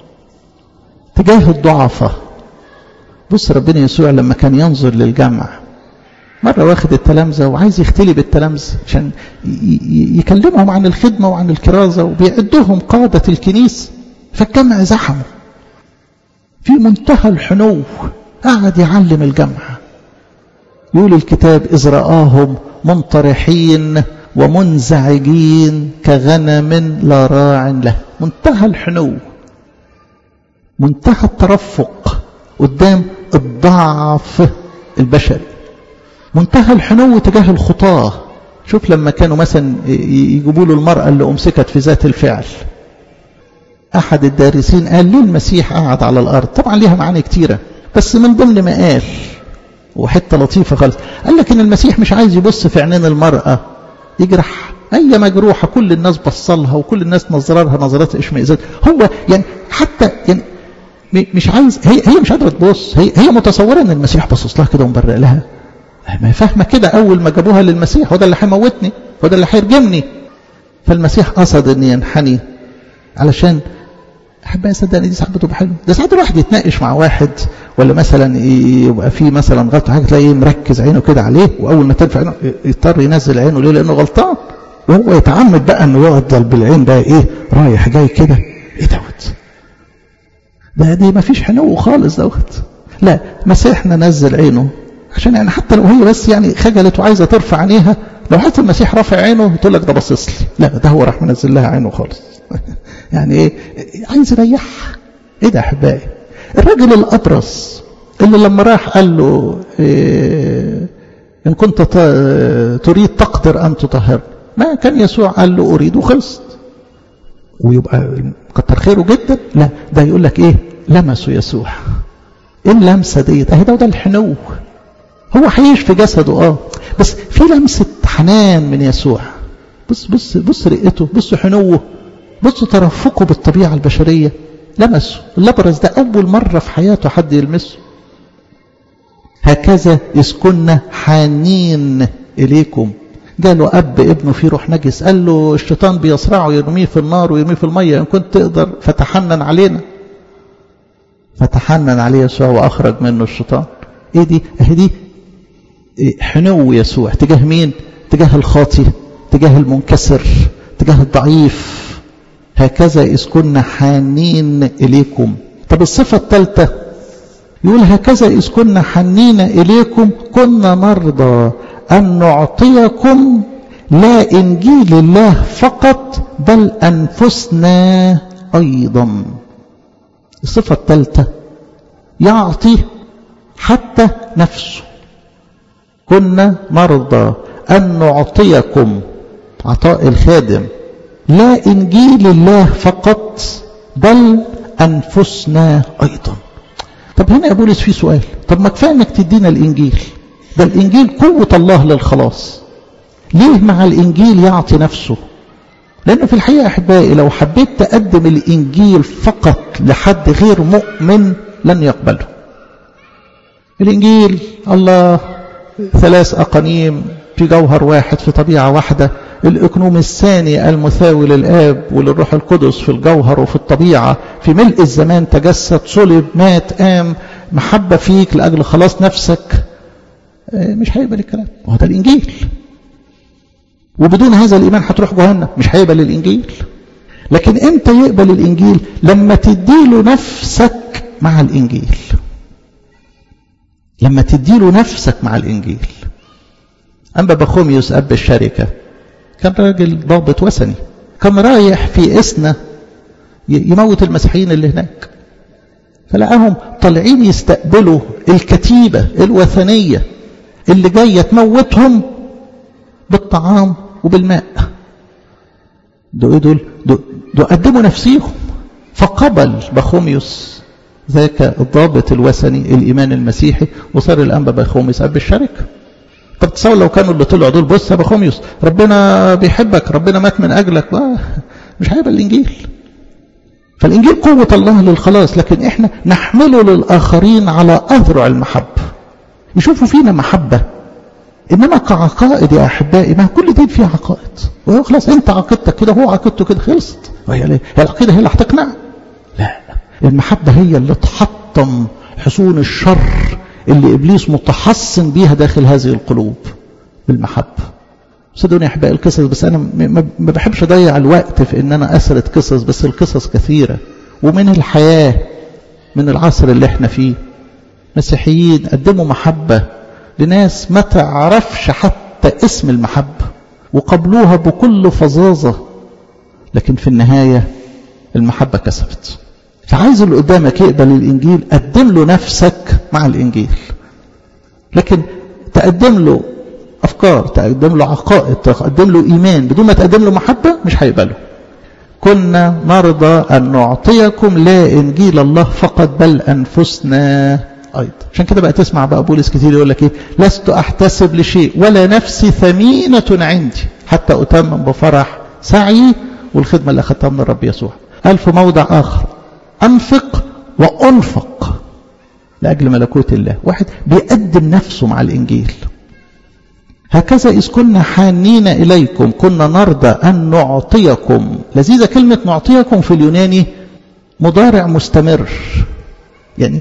تجاه الضعفاء بص ربنا يسوع لما كان ينظر للجمع مرة واخد التلامذة وعايز يختلي بالتلامذة عشان يكلمهم عن الخدمة وعن الكرازة وبيعدهم قادة الكنيسة فالجمع زحموا في منتهى الحنو قعد يعلم الجمع يقول الكتاب إذ رآهم منطرحين ومنزعجين كغنم لا راع له منتهى الحنو منتهى الترفق قدام الضعف البشري منتهى الحنو تجاه الخطاة شوف لما كانوا مثلا يجيبوا له المرأة اللي أمسكت في ذات الفعل أحد الدارسين قال ليه المسيح قعد على الأرض طبعا ليها معاني كتيرة بس من ضمن ما قال وحتة لطيفة خالص قال لك إن المسيح مش عايز يبص في عينين المرأة يجرح أي مجروحة كل الناس بصلها وكل الناس نظرها نظرات إشمئزاز هو يعني حتى يعني مش عايز هي هي مش قادرة تبص هي هي متصورة إن المسيح باصص لها كده ومبرق لها ما هي فاهمة كده أول ما جابوها للمسيح هو ده اللي هيموتني هو ده اللي هيرجمني فالمسيح قصد إن ينحني علشان احبائي صدقني دي ساعات بتبقى حلوه ده ساعات الواحد يتناقش مع واحد ولا مثلا يبقى في مثلا غلط حاجه تلاقيه مركز عينه كده عليه واول ما ترفع عينه يضطر ينزل عينه ليه لانه غلطان وهو يتعمد بقى انه يفضل بالعين بقى ايه رايح جاي كده ايه دوت ده دي ما فيش حنو خالص دوت لا مسيحنا نزل عينه عشان يعني حتى لو هي بس يعني خجلت وعايزه ترفع عينيها لو حتى المسيح رافع عينه تقول لك ده باصص لي لا ده هو راح منزل لها عينه خالص يعني ايه عايز يريحها ايه ده احبائي الراجل الابرص اللي لما راح قال له إيه ان كنت تريد تقدر ان تطهر ما كان يسوع قال له اريد وخلصت ويبقى كتر خيره جدا لا ده يقول لك ايه لمسوا يسوع ايه اللمسه ديت اهي ده ده الحنو هو هيعيش في جسده اه بس في لمسه حنان من يسوع بص بص بص رئته بص حنوه بصوا ترفقه بالطبيعة البشرية لمسه الأبرز ده أول مرة في حياته حد يلمسه هكذا إذ كنا حانين إليكم جاله أب ابنه فيه روح نجس قال له الشيطان بيصرعه يرميه في النار ويرميه في المية إن كنت تقدر فتحنن علينا فتحنن عليه يسوع وأخرج منه الشيطان إيه دي أهي دي حنو يسوع تجاه مين تجاه الخاطي تجاه المنكسر تجاه الضعيف هكذا إذ كنا حانين إليكم طب الصفة الثالثة يقول هكذا إذ كنا حنين إليكم كنا نرضى أن نعطيكم لا إنجيل الله فقط بل أنفسنا أيضا الصفة الثالثة يعطي حتى نفسه كنا نرضى أن نعطيكم عطاء الخادم لا إنجيل الله فقط بل أنفسنا أيضا طب هنا يا بولس في سؤال طب ما كفايه انك تدينا الانجيل ده الانجيل قوه الله للخلاص ليه مع الانجيل يعطي نفسه لانه في الحقيقه احبائي لو حبيت تقدم الانجيل فقط لحد غير مؤمن لن يقبله الانجيل الله ثلاث اقانيم في جوهر واحد في طبيعه واحده الاقنوم الثاني المثاوي للاب وللروح القدس في الجوهر وفي الطبيعه في ملء الزمان تجسد صلب مات قام محبه فيك لاجل خلاص نفسك مش هيقبل الكلام وهذا الانجيل وبدون هذا الايمان هتروح جهنم مش هيقبل الانجيل لكن امتى يقبل الانجيل لما تديله نفسك مع الانجيل لما تديله نفسك مع الانجيل اما بخوميوس اب الشركه كان راجل ضابط وثني كان رايح في اسنا يموت المسيحيين اللي هناك فلقاهم طالعين يستقبلوا الكتيبه الوثنيه اللي جايه تموتهم بالطعام وبالماء دول ايه دول دول, دول قدموا نفسيهم فقبل بخوميوس ذاك الضابط الوثني الايمان المسيحي وصار الانبا بخوميوس اب الشركه طب تصور لو كانوا اللي طلعوا دول بص يا بخوميوس ربنا بيحبك ربنا مات من اجلك مش هيبقى الانجيل فالانجيل قوه الله للخلاص لكن احنا نحمله للاخرين على اذرع المحبه يشوفوا فينا محبه انما كعقائد يا احبائي ما كل دين فيه عقائد خلاص انت عقيدتك كده هو عقيدته كده خلصت هي العقيده هي اللي هتقنع لا المحبه هي اللي تحطم حصون الشر اللي ابليس متحصن بيها داخل هذه القلوب بالمحبه صدقوني يا احبائي القصص بس انا ما بحبش اضيع الوقت في ان انا اسرد قصص بس القصص كثيره ومن الحياه من العصر اللي احنا فيه مسيحيين قدموا محبه لناس ما تعرفش حتى اسم المحبة وقبلوها بكل فظاظة لكن في النهاية المحبة كسبت فعايز اللي قدامك يقبل الإنجيل قدم له نفسك مع الإنجيل لكن تقدم له أفكار تقدم له عقائد تقدم له إيمان بدون ما تقدم له محبة مش هيقبله كنا نرضى أن نعطيكم لا إنجيل الله فقط بل أنفسنا أيضا عشان كده بقى تسمع بقى بولس كتير يقول لك إيه لست أحتسب لشيء ولا نفسي ثمينة عندي حتى أتمم بفرح سعي والخدمة اللي أخذتها من الرب يسوع قال في موضع آخر أنفق وأنفق لأجل ملكوت الله واحد بيقدم نفسه مع الإنجيل هكذا إذ كنا حانين إليكم كنا نرضى أن نعطيكم لذيذة كلمة نعطيكم في اليوناني مضارع مستمر يعني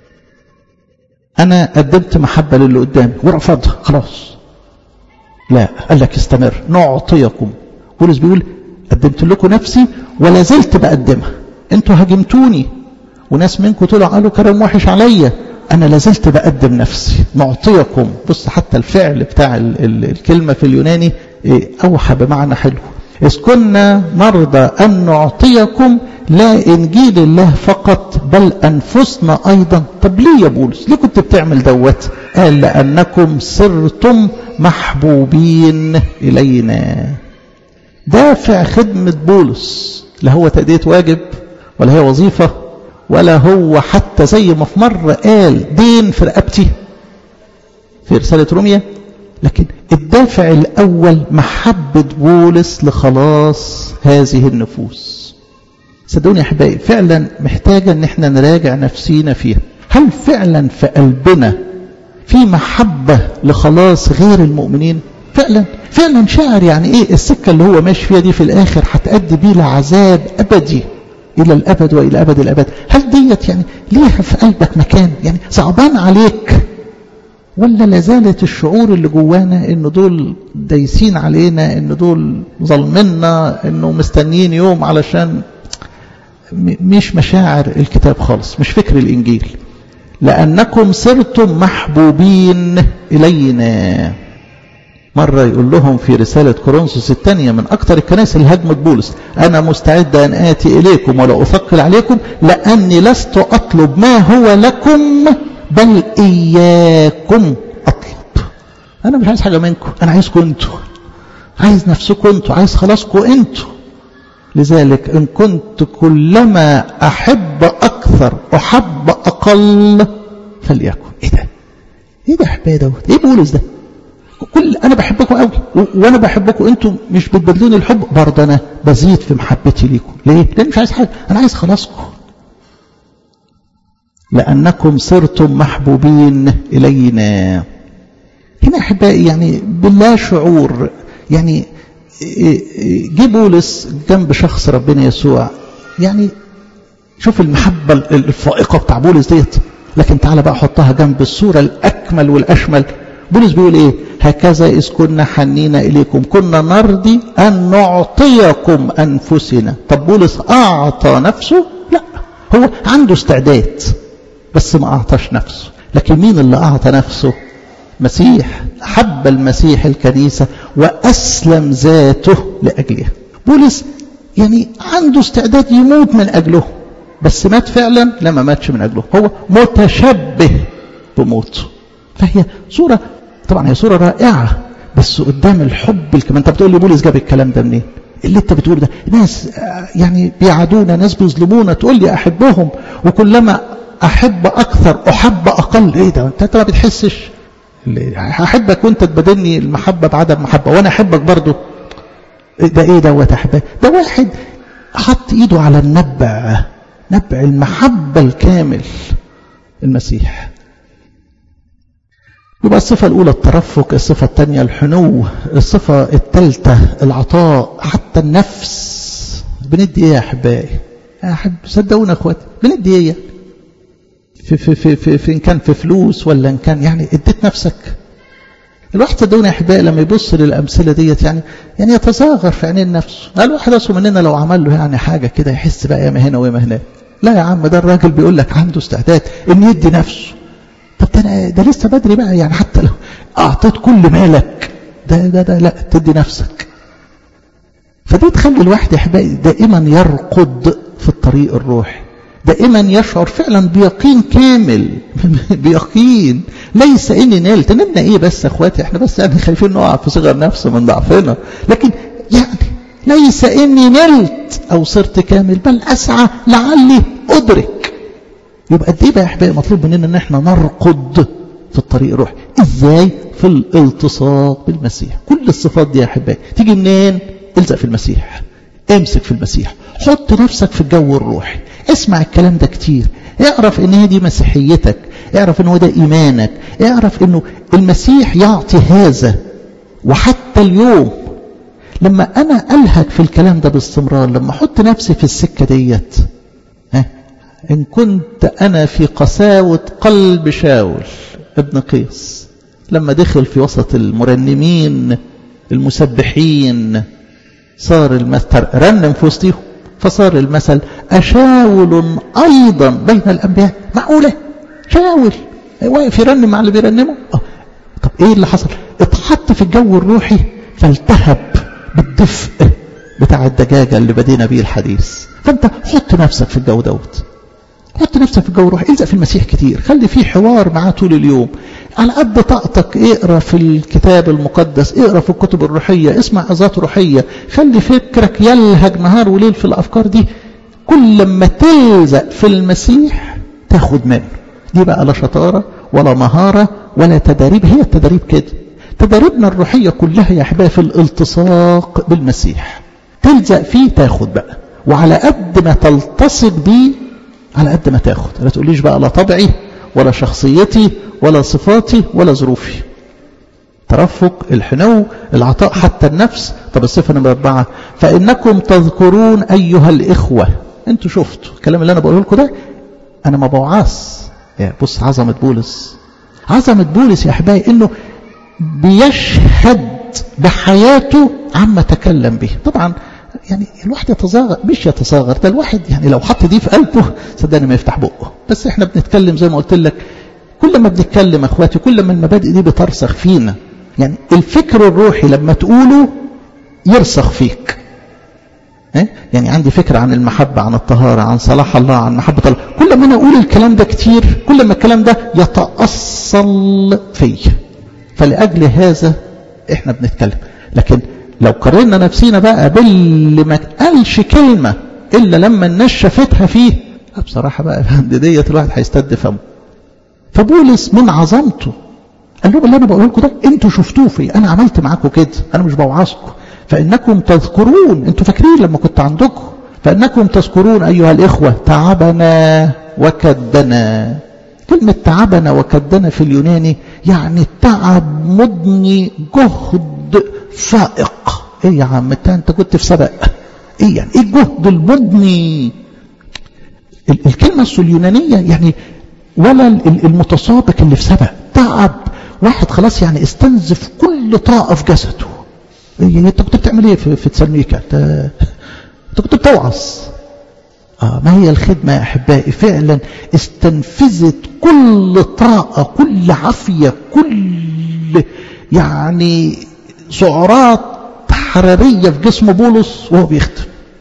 أنا قدمت محبة للي قدامي ورفضها خلاص لا قال لك استمر نعطيكم بولس بيقول قدمت لكم نفسي ولا زلت بقدمها انتوا هاجمتوني وناس منكم طلعوا قالوا كلام وحش عليا انا لازلت بقدم نفسي نعطيكم بص حتى الفعل بتاع ال ال الكلمه في اليوناني اوحى بمعنى حلو إذ كنا نرضى أن نعطيكم لا إنجيل الله فقط بل أنفسنا أيضا طب ليه يا بولس ليه كنت بتعمل دوت قال لأنكم صرتم محبوبين إلينا دافع خدمة بولس لا هو تأدية واجب ولا هي وظيفة ولا هو حتى زي ما في مرة قال دين في رقبتي في رسالة روميا لكن الدافع الأول محبة بولس لخلاص هذه النفوس صدقوني يا أحبائي فعلا محتاجة أن احنا نراجع نفسينا فيها هل فعلا في قلبنا في محبة لخلاص غير المؤمنين فعلا فعلا شاعر يعني ايه السكة اللي هو ماشي فيها دي في الآخر هتأدي بيه لعذاب أبدي إلى الأبد وإلى أبد الأبد هل ديت يعني ليها في قلبك مكان يعني صعبان عليك ولا لازالت الشعور اللي جوانا ان دول دايسين علينا ان دول ظلمنا انه مستنيين يوم علشان مش مشاعر الكتاب خالص مش فكر الانجيل لانكم صرتم محبوبين الينا مرة يقول لهم في رسالة كورنثوس الثانية من أكثر الكنائس اللي هجمت بولس أنا مستعد أن آتي إليكم ولا أثقل عليكم لأني لست أطلب ما هو لكم بل إياكم أطلب أنا مش عايز حاجة منكم أنا عايزكم أنتوا عايز نفسكم أنتوا عايز خلاصكم أنتوا لذلك إن كنت كلما أحب أكثر أحب أقل فليكن إيه ده إيه ده أحبائي دوت إيه بولس ده كل أنا بحبكم قوي وأنا بحبكم أنتم مش بتبدلوني الحب برضه أنا بزيد في محبتي ليكم ليه؟ لأن مش عايز حاجة أنا عايز خلاصكم لأنكم صرتم محبوبين إلينا هنا أحبائي يعني باللا شعور يعني جه بولس جنب شخص ربنا يسوع يعني شوف المحبة الفائقة بتاع بولس ديت لكن تعالى بقى حطها جنب الصورة الأكمل والأشمل بولس بيقول إيه هكذا إذ كنا حنين إليكم كنا نرضي أن نعطيكم أنفسنا طب بولس أعطى نفسه لا هو عنده استعداد بس ما أعطاش نفسه لكن مين اللي أعطى نفسه مسيح حب المسيح الكنيسة وأسلم ذاته لأجلها بولس يعني عنده استعداد يموت من أجله بس مات فعلا لما ماتش من أجله هو متشبه بموته فهي صورة طبعا هي صورة رائعة بس قدام الحب الكمان انت بتقول لي بولس جاب الكلام ده منين اللي انت بتقول ده ناس يعني بيعادونا ناس بيظلمونا تقول لي احبهم وكلما احب اكثر احب اقل ايه ده انت ما بتحسش احبك وانت تبادلني المحبه بعدم محبه وانا احبك برضه ده ايه دوت احبائي ده واحد حط ايده على النبع نبع المحبه الكامل المسيح يبقى الصفة الأولى الترفق الصفة الثانية الحنو الصفة الثالثة العطاء حتى النفس بندي ايه يا احبائي احب صدقونا اخواتي بندي ايه في, في, في, في, في إن كان في فلوس ولا إن كان يعني اديت نفسك الواحد صدقوني يا احبائي لما يبص للامثله ديت يعني يعني يتصاغر في عينين نفسه الواحد اصلا مننا لو عمل له يعني حاجه كده يحس بقى ياما هنا وياما هناك لا يا عم ده الراجل بيقول لك عنده استعداد ان يدي نفسه طب ده أنا ده لسه بدري بقى يعني حتى لو اعطيت كل مالك ده ده ده لا تدي نفسك فدي تخلي الواحد يا احبائي دائما يرقد في الطريق الروحي دائما يشعر فعلا بيقين كامل بيقين ليس اني نلت نلنا ايه بس يا اخواتي احنا بس يعني خايفين نقع في صغر نفس من ضعفنا لكن يعني ليس اني نلت او صرت كامل بل اسعى لعلي ادرك يبقى قد ايه بقى يا احبائي مطلوب مننا ان احنا نرقد في الطريق الروحي ازاي في الالتصاق بالمسيح كل الصفات دي يا احبائي تيجي منين الزق في المسيح امسك في المسيح حط نفسك في الجو الروحي اسمع الكلام ده كتير اعرف ان هي دي مسيحيتك اعرف ان هو ده ايمانك اعرف انه المسيح يعطي هذا وحتى اليوم لما انا الهج في الكلام ده باستمرار لما احط نفسي في السكه ديت ها ان كنت انا في قساوه قلب شاول ابن قيس لما دخل في وسط المرنمين المسبحين صار المثل رنم في وسطهم فصار المثل أشاول أيضا بين الأنبياء معقولة شاول واقف يرنم مع اللي بيرنمه أه. طب إيه اللي حصل اتحط في الجو الروحي فالتهب بالدفء بتاع الدجاجة اللي بدينا بيه الحديث فأنت حط نفسك في الجو دوت حط نفسك في الجو الروحي الزق في المسيح كتير خلي فيه حوار معاه طول اليوم على قد طاقتك اقرا في الكتاب المقدس اقرا في الكتب الروحيه اسمع عظات روحيه خلي فكرك يلهج نهار وليل في الافكار دي كل لما تلزق في المسيح تاخد منه دي بقى لا شطاره ولا مهاره ولا تدريب هي التدريب كده تدريبنا الروحيه كلها يا احبائي في الالتصاق بالمسيح تلزق فيه تاخد بقى وعلى قد ما تلتصق بيه على قد ما تاخد لا تقوليش بقى لا طبعي ولا شخصيتي ولا صفاتي ولا ظروفي ترفق الحنو العطاء حتى النفس طب الصفة نمرة أربعة فإنكم تذكرون أيها الإخوة أنتوا شفتوا الكلام اللي أنا بقوله لكم ده أنا ما بوعاص يا بص عظمة بولس عظمة بولس يا أحبائي إنه بيشهد بحياته عما تكلم به طبعا يعني الواحد يتصاغر مش يتصاغر ده الواحد يعني لو حط دي في قلبه صدقني ما يفتح بقه بس احنا بنتكلم زي ما قلت لك كل ما بنتكلم اخواتي كل ما المبادئ دي بترسخ فينا يعني الفكر الروحي لما تقوله يرسخ فيك يعني عندي فكرة عن المحبة عن الطهارة عن صلاح الله عن محبة الله كل ما أنا أقول الكلام ده كتير كل ما الكلام ده يتأصل في فلأجل هذا إحنا بنتكلم لكن لو قارنا نفسينا بقى باللي ما قالش كلمة إلا لما الناس شافتها فيه بصراحة بقى عند ديت الواحد هيستد فمه فبولس من عظمته قال لهم اللي أنا بقول لكم ده أنتوا شفتوه في أنا عملت معاكم كده أنا مش بوعظكم فإنكم تذكرون أنتوا فاكرين لما كنت عندكم فإنكم تذكرون أيها الإخوة تعبنا وكدنا كلمة تعبنا وكدنا في اليوناني يعني التعب مضني جهد فائق ايه يا عم انت انت كنت في سبق ايه يعني ايه الجهد المضني الكلمة اليونانية يعني ولا المتسابق اللي في سبق تعب واحد خلاص يعني استنزف كل طاقة في جسده ايه انت كنت بتعمل ايه في, في تسالونيكا انت كنت بتوعظ آه ما هي الخدمة يا أحبائي فعلا استنفذت كل طاقة كل عافية كل يعني سعرات حرارية في جسم بولس وهو بيخدم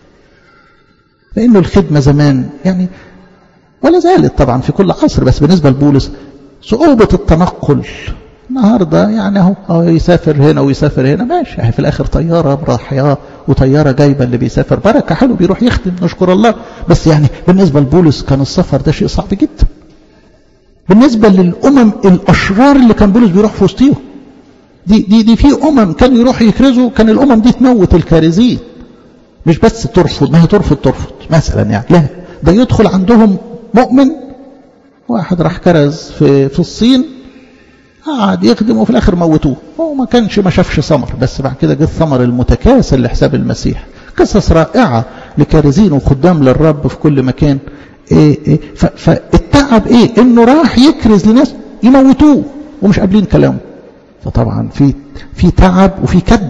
لأنه الخدمة زمان يعني ولا زالت طبعا في كل عصر بس بالنسبة لبولس صعوبة التنقل النهاردة يعني اهو يسافر هنا ويسافر هنا ماشي في الآخر طيارة راحية وطيارة جايبة اللي بيسافر بركة حلو بيروح يخدم نشكر الله بس يعني بالنسبة لبولس كان السفر ده شيء صعب جدا بالنسبة للأمم الأشرار اللي كان بولس بيروح في وسطيهم دي, دي, دي في أمم كانوا يروحوا يكرزوا كان الأمم دي تموت الكارزين مش بس ترفض ما هي ترفض ترفض مثلا يعني لا ده يدخل عندهم مؤمن واحد راح كرز في, في الصين قعد يخدم وفي الاخر موتوه هو ما كانش ما شافش ثمر بس بعد كده جه الثمر المتكاسل لحساب المسيح قصص رائعه لكارزين وخدام للرب في كل مكان إيه إيه فالتعب ايه انه راح يكرز لناس يموتوه ومش قابلين كلامه فطبعا في في تعب وفي كد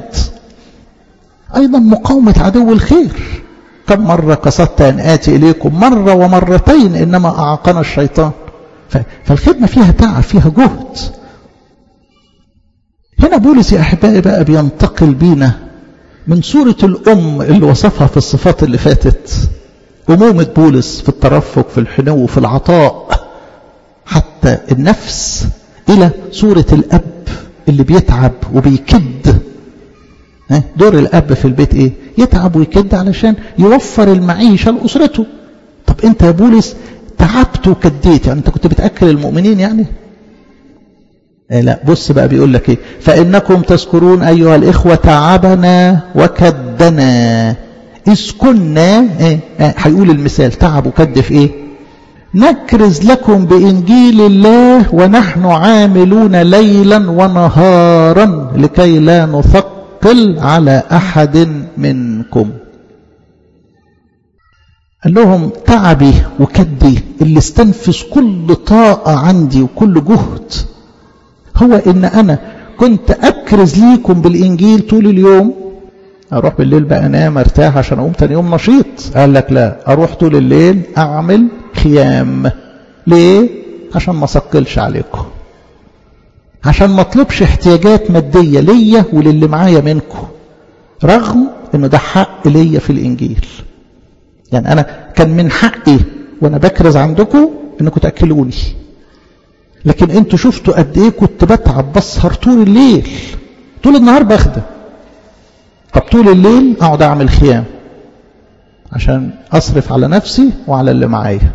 ايضا مقاومه عدو الخير كم مره قصدت ان اتي اليكم مره ومرتين انما اعاقنا الشيطان فالخدمه فيها تعب فيها جهد هنا بولس يا أحبائي بقى بينتقل بينا من صورة الأم اللي وصفها في الصفات اللي فاتت أمومة بولس في الترفق في الحنو في العطاء حتى النفس إلى صورة الأب اللي بيتعب وبيكد دور الأب في البيت إيه يتعب ويكد علشان يوفر المعيشة لأسرته طب أنت يا بولس تعبت وكديت يعني أنت كنت بتأكل المؤمنين يعني إيه لا بص بقى بيقول لك ايه فانكم تذكرون ايها الاخوه تعبنا وكدنا اذ كنا ايه هيقول المثال تعب وكد في ايه نكرز لكم بانجيل الله ونحن عاملون ليلا ونهارا لكي لا نثقل على احد منكم قال لهم تعبي وكدي اللي استنفذ كل طاقه عندي وكل جهد هو ان انا كنت اكرز ليكم بالانجيل طول اليوم اروح بالليل بقى انام ارتاح عشان اقوم تاني يوم نشيط قال لك لا اروح طول الليل اعمل خيام ليه عشان ما اثقلش عليكم عشان ما اطلبش احتياجات ماديه ليا وللي معايا منكم رغم انه ده حق ليا في الانجيل يعني انا كان من حقي وانا بكرز عندكم انكم تاكلوني لكن انتوا شفتوا قد ايه كنت بتعب بسهر طول الليل طول النهار بخدم طب طول الليل اقعد اعمل خيام عشان اصرف على نفسي وعلى اللي معايا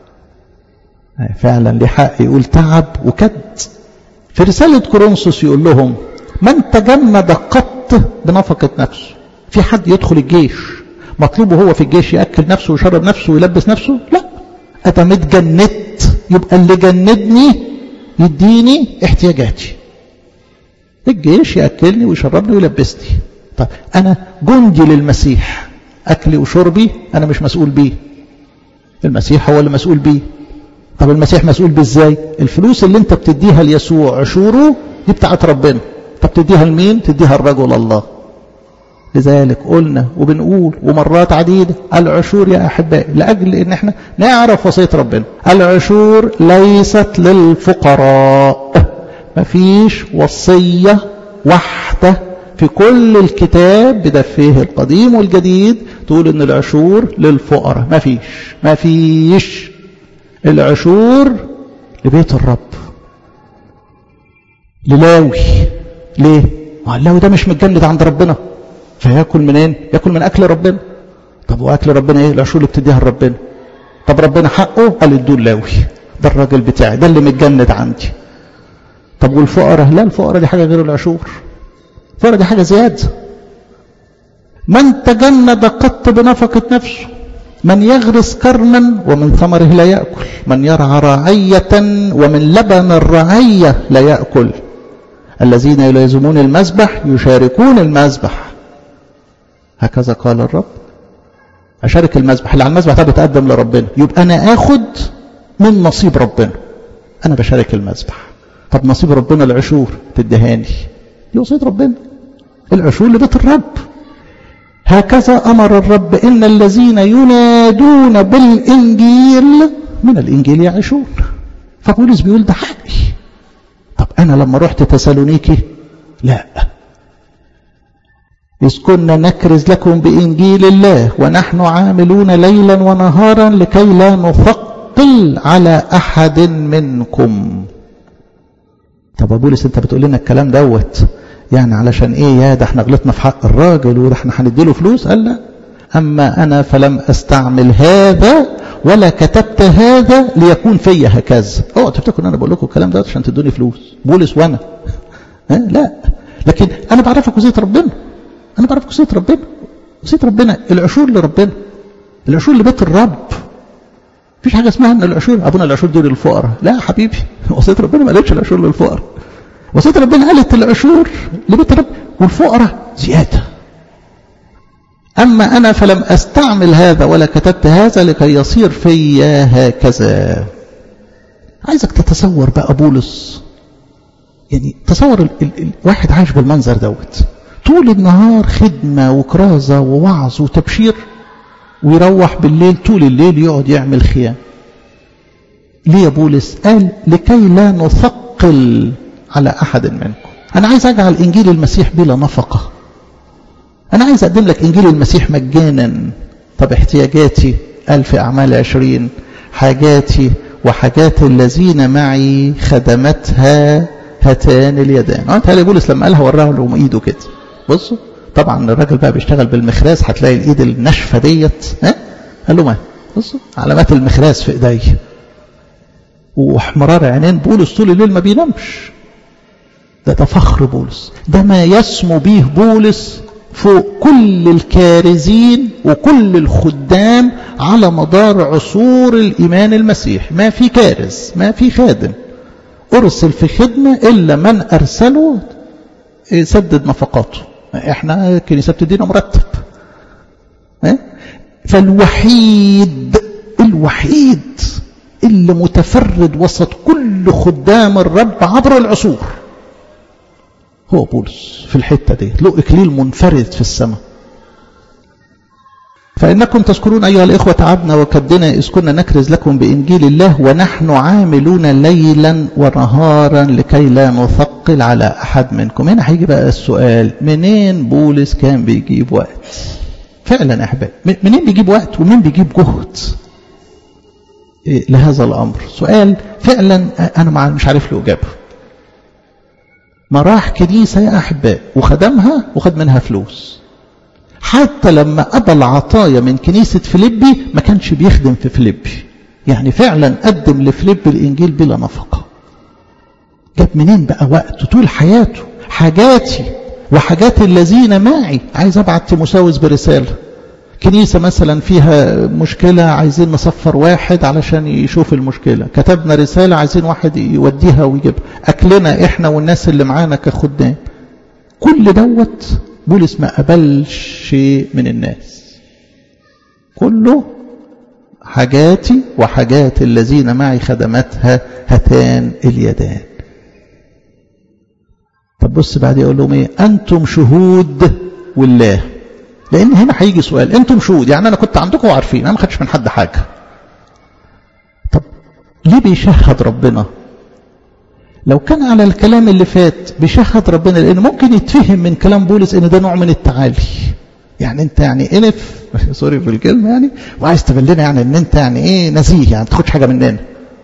فعلا ليه حق يقول تعب وكد في رسالة كورنثوس يقول لهم من تجمد قط بنفقة نفسه في حد يدخل الجيش مطلوبه هو في الجيش يأكل نفسه ويشرب نفسه ويلبس نفسه لا أنا متجندت يبقى اللي جندني يديني احتياجاتي الجيش يأكلني ويشربني ويلبسني طب أنا جندي للمسيح أكلي وشربي أنا مش مسؤول بيه المسيح هو اللي مسؤول بيه طب المسيح مسؤول بيه ازاي الفلوس اللي انت بتديها ليسوع عشوره دي بتاعت ربنا طب تديها لمين تديها الرجل الله لذلك قلنا وبنقول ومرات عديدة العشور يا أحبائي لأجل إن احنا نعرف وصية ربنا العشور ليست للفقراء مفيش وصية واحدة في كل الكتاب بدفيه القديم والجديد تقول إن العشور للفقراء مفيش مفيش العشور لبيت الرب للاوي ليه؟ ما اللاوي ده مش متجند عند ربنا فياكل منين ياكل من اكل ربنا طب واكل ربنا ايه العشور اللي بتديها لربنا طب ربنا حقه قال ادوه لاوي ده الراجل بتاعي ده اللي متجند عندي طب والفقراء لا الفقراء دي حاجه غير العشور الفقراء دي حاجه زياده من تجند قط بنفقه نفسه من يغرس كرما ومن ثمره لا ياكل من يرعى رعيه ومن لبن الرعيه لا ياكل الذين يلازمون المذبح يشاركون المذبح هكذا قال الرب أشارك المذبح اللي على المذبح ده بيتقدم لربنا يبقى أنا آخد من نصيب ربنا أنا بشارك المذبح طب نصيب ربنا العشور تدهاني دي وصية ربنا العشور لبيت الرب هكذا أمر الرب إن الذين ينادون بالإنجيل من الإنجيل يعيشون فبولس بيقول ده حقي طب أنا لما رحت تسالونيكي لا إذ كنا نكرز لكم بإنجيل الله ونحن عاملون ليلا ونهارا لكي لا نثقل على أحد منكم طب يا بولس انت بتقول لنا الكلام دوت يعني علشان ايه يا ده احنا غلطنا في حق الراجل وده احنا هنديله فلوس قال لا اما انا فلم استعمل هذا ولا كتبت هذا ليكون في هكذا اوعوا تفتكروا ان انا بقول لكم الكلام دوت عشان تدوني فلوس بولس وانا ها لا لكن انا بعرفك وصيه ربنا انا بعرفك وصيه ربنا وصيه ربنا العشور لربنا العشور لبيت الرب مفيش حاجه اسمها ان العشور ابونا العشور دول للفقراء لا يا حبيبي وصيه ربنا ما قالتش العشور للفقراء وصيه ربنا قالت العشور لبيت الرب والفقراء زياده اما انا فلم استعمل هذا ولا كتبت هذا لكي يصير في هكذا عايزك تتصور بقى بولس يعني تصور ال ال الواحد عايش بالمنظر دوت طول النهار خدمه وكرازه ووعظ وتبشير ويروح بالليل طول الليل يقعد يعمل خيام ليه يا بولس قال لكي لا نثقل على أحد منكم أنا عايز أجعل إنجيل المسيح بلا نفقة أنا عايز أقدم لك إنجيل المسيح مجانا طب احتياجاتي قال في أعمال عشرين حاجاتي وحاجات الذين معي خدمتها هاتان اليدان اه تهيألي بولس لما قالها وراها لهم ايده كده بصوا طبعا الراجل بقى بيشتغل بالمخراز هتلاقي الايد الناشفه ديت ها قال له ما بصوا علامات المخراز في ايديا واحمرار عينين بولس طول الليل ما بينامش ده ده فخر بولس ده ما يسمو به بولس فوق كل الكارزين وكل الخدام على مدار عصور الإيمان المسيح ما في كارز ما في خادم أرسل في خدمة إلا من أرسله سدد نفقاته احنا الكنيسة بتدينا مرتب فالوحيد الوحيد اللي متفرد وسط كل خدام الرب عبر العصور هو بولس في الحتة دي له إكليل منفرد في السماء فإنكم تذكرون أيها الإخوة تعبنا وكدنا إذ كنا نكرز لكم بإنجيل الله ونحن عاملون ليلا ونهارا لكي لا نثقل على أحد منكم هنا هيجي بقى السؤال منين بولس كان بيجيب وقت فعلا يا أحباب منين بيجيب وقت ومين بيجيب جهد لهذا الأمر سؤال فعلا أنا مش عارف له إجابة ما راح كنيسة يا أحباء وخدمها وخد منها فلوس حتى لما قبل عطايا من كنيسة فيليبي ما كانش بيخدم في فيليبي يعني فعلا قدم لفيليبي الإنجيل بلا نفقة جاب منين بقى وقت طول حياته حاجاتي وحاجات الذين معي عايز أبعت تيموساوس برسالة كنيسة مثلا فيها مشكلة عايزين نصفر واحد علشان يشوف المشكلة كتبنا رسالة عايزين واحد يوديها ويجيبها أكلنا إحنا والناس اللي معانا كخدام كل دوت بولس ما قبلش شيء من الناس كله حاجاتي وحاجات الذين معي خدمتها هاتان اليدان طب بص بعد يقول لهم ايه انتم شهود والله لان هنا هيجي سؤال انتم شهود يعني انا كنت عندكم وعارفين انا ما خدتش من حد حاجه طب ليه بيشهد ربنا لو كان على الكلام اللي فات بيشهد ربنا لان ممكن يتفهم من كلام بولس ان ده نوع من التعالي يعني انت يعني انف سوري في الكلمه يعني وعايز تبين لنا يعني ان انت يعني ايه نزيه يعني ما تاخدش حاجه مننا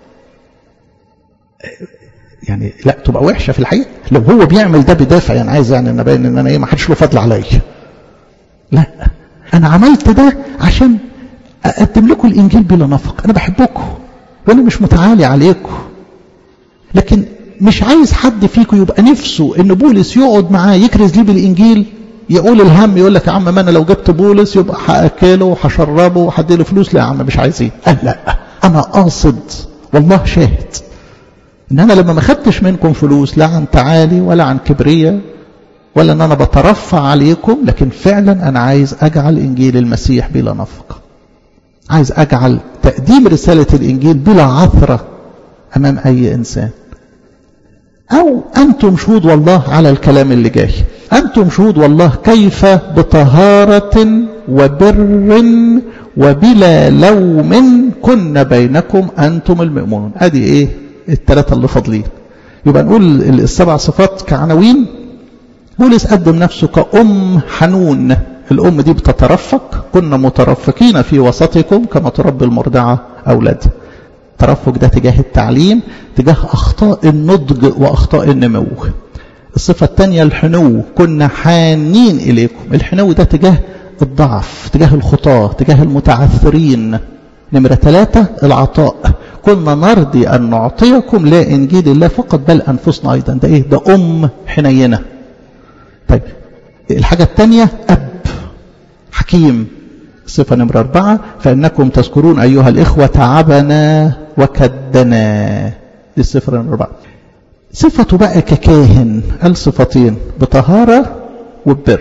يعني لا تبقى وحشه في الحقيقه لو هو بيعمل ده بدافع يعني عايز يعني ان ابين ان انا ايه ما حدش له فضل عليا لا انا عملت ده عشان اقدم لكم الانجيل بلا نفق انا بحبكم وانا مش متعالي عليكم لكن مش عايز حد فيكم يبقى نفسه ان بولس يقعد معاه يكرز ليه بالانجيل يقول الهم يقول لك يا عم ما انا لو جبت بولس يبقى هاكله وهشربه وهديله فلوس لا يا عم مش عايزين أه لا انا قاصد والله شاهد ان انا لما ما خدتش منكم فلوس لا عن تعالي ولا عن كبرية ولا ان انا بترفع عليكم لكن فعلا انا عايز اجعل انجيل المسيح بلا نفقه عايز أجعل تقديم رسالة الإنجيل بلا عثرة أمام أي إنسان أو أنتم شهود والله على الكلام اللي جاي أنتم شهود والله كيف بطهارة وبر وبلا لوم كنا بينكم أنتم المؤمنون أدي إيه الثلاثة اللي فاضلين يبقى نقول السبع صفات كعناوين بولس قدم نفسه كأم حنون الأم دي بتترفق كنا مترفقين في وسطكم كما تربي المرضعة أولادها الترفق ده تجاه التعليم تجاه أخطاء النضج وأخطاء النمو الصفة الثانية الحنو كنا حانين إليكم الحنو ده تجاه الضعف تجاه الخطاة تجاه المتعثرين نمرة ثلاثة العطاء كنا نرضي أن نعطيكم لا إنجيل الله فقط بل أنفسنا أيضا ده إيه ده أم حنينة طيب الحاجة الثانية أب حكيم صفة نمرة أربعة فإنكم تذكرون أيها الإخوة تعبنا وكدنا دي الصفة نمرة أربعة صفته بقى ككاهن قال صفتين بطهارة وبر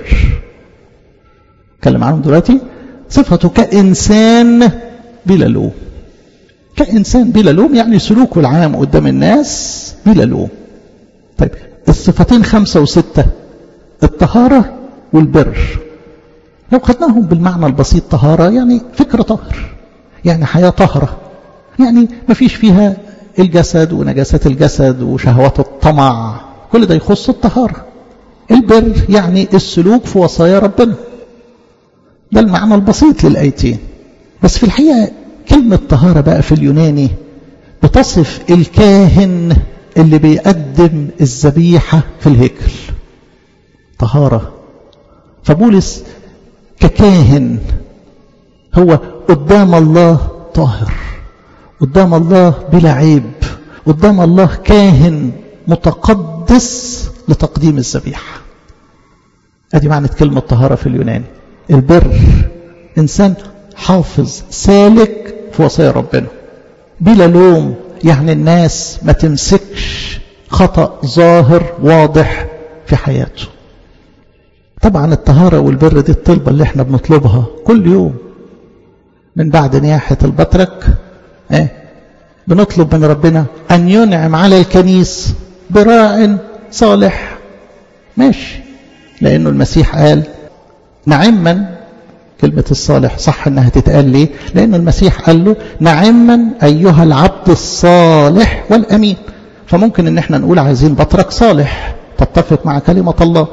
اتكلم عنهم دلوقتي صفته كإنسان بلا لوم كإنسان بلا لوم يعني سلوكه العام قدام الناس بلا لوم طيب الصفتين خمسة وستة الطهارة والبر لو خدناهم بالمعنى البسيط طهارة يعني فكرة طهر يعني حياة طهرة يعني ما فيش فيها الجسد ونجاسات الجسد وشهوات الطمع كل ده يخص الطهارة البر يعني السلوك في وصايا ربنا ده المعنى البسيط للآيتين بس في الحقيقة كلمة طهارة بقى في اليوناني بتصف الكاهن اللي بيقدم الذبيحة في الهيكل طهارة فبولس ككاهن هو قدام الله طاهر قدام الله بلا عيب قدام الله كاهن متقدس لتقديم الذبيحة ادي معنى كلمة طهارة في اليوناني البر انسان حافظ سالك في وصايا ربنا بلا لوم يعني الناس ما تمسكش خطأ ظاهر واضح في حياته طبعا الطهارة والبر دي الطلبة اللي احنا بنطلبها كل يوم من بعد نياحة البطرك اه بنطلب من ربنا أن ينعم على الكنيس براع صالح ماشي لأنه المسيح قال نعما كلمة الصالح صح انها تتقال ليه لأن المسيح قال له نعما أيها العبد الصالح والأمين فممكن ان احنا نقول عايزين بطرك صالح تتفق مع كلمة الله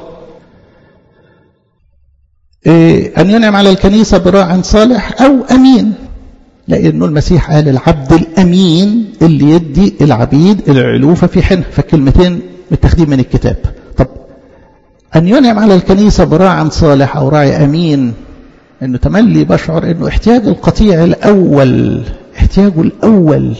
إيه أن ينعم على الكنيسة براع صالح أو أمين لأنه المسيح قال العبد الأمين اللي يدي العبيد العلوفة في حنه فالكلمتين متاخدين من الكتاب طب أن ينعم على الكنيسة براع صالح أو راعي أمين أنه تملي بشعر أنه احتياج القطيع الأول احتياجه الأول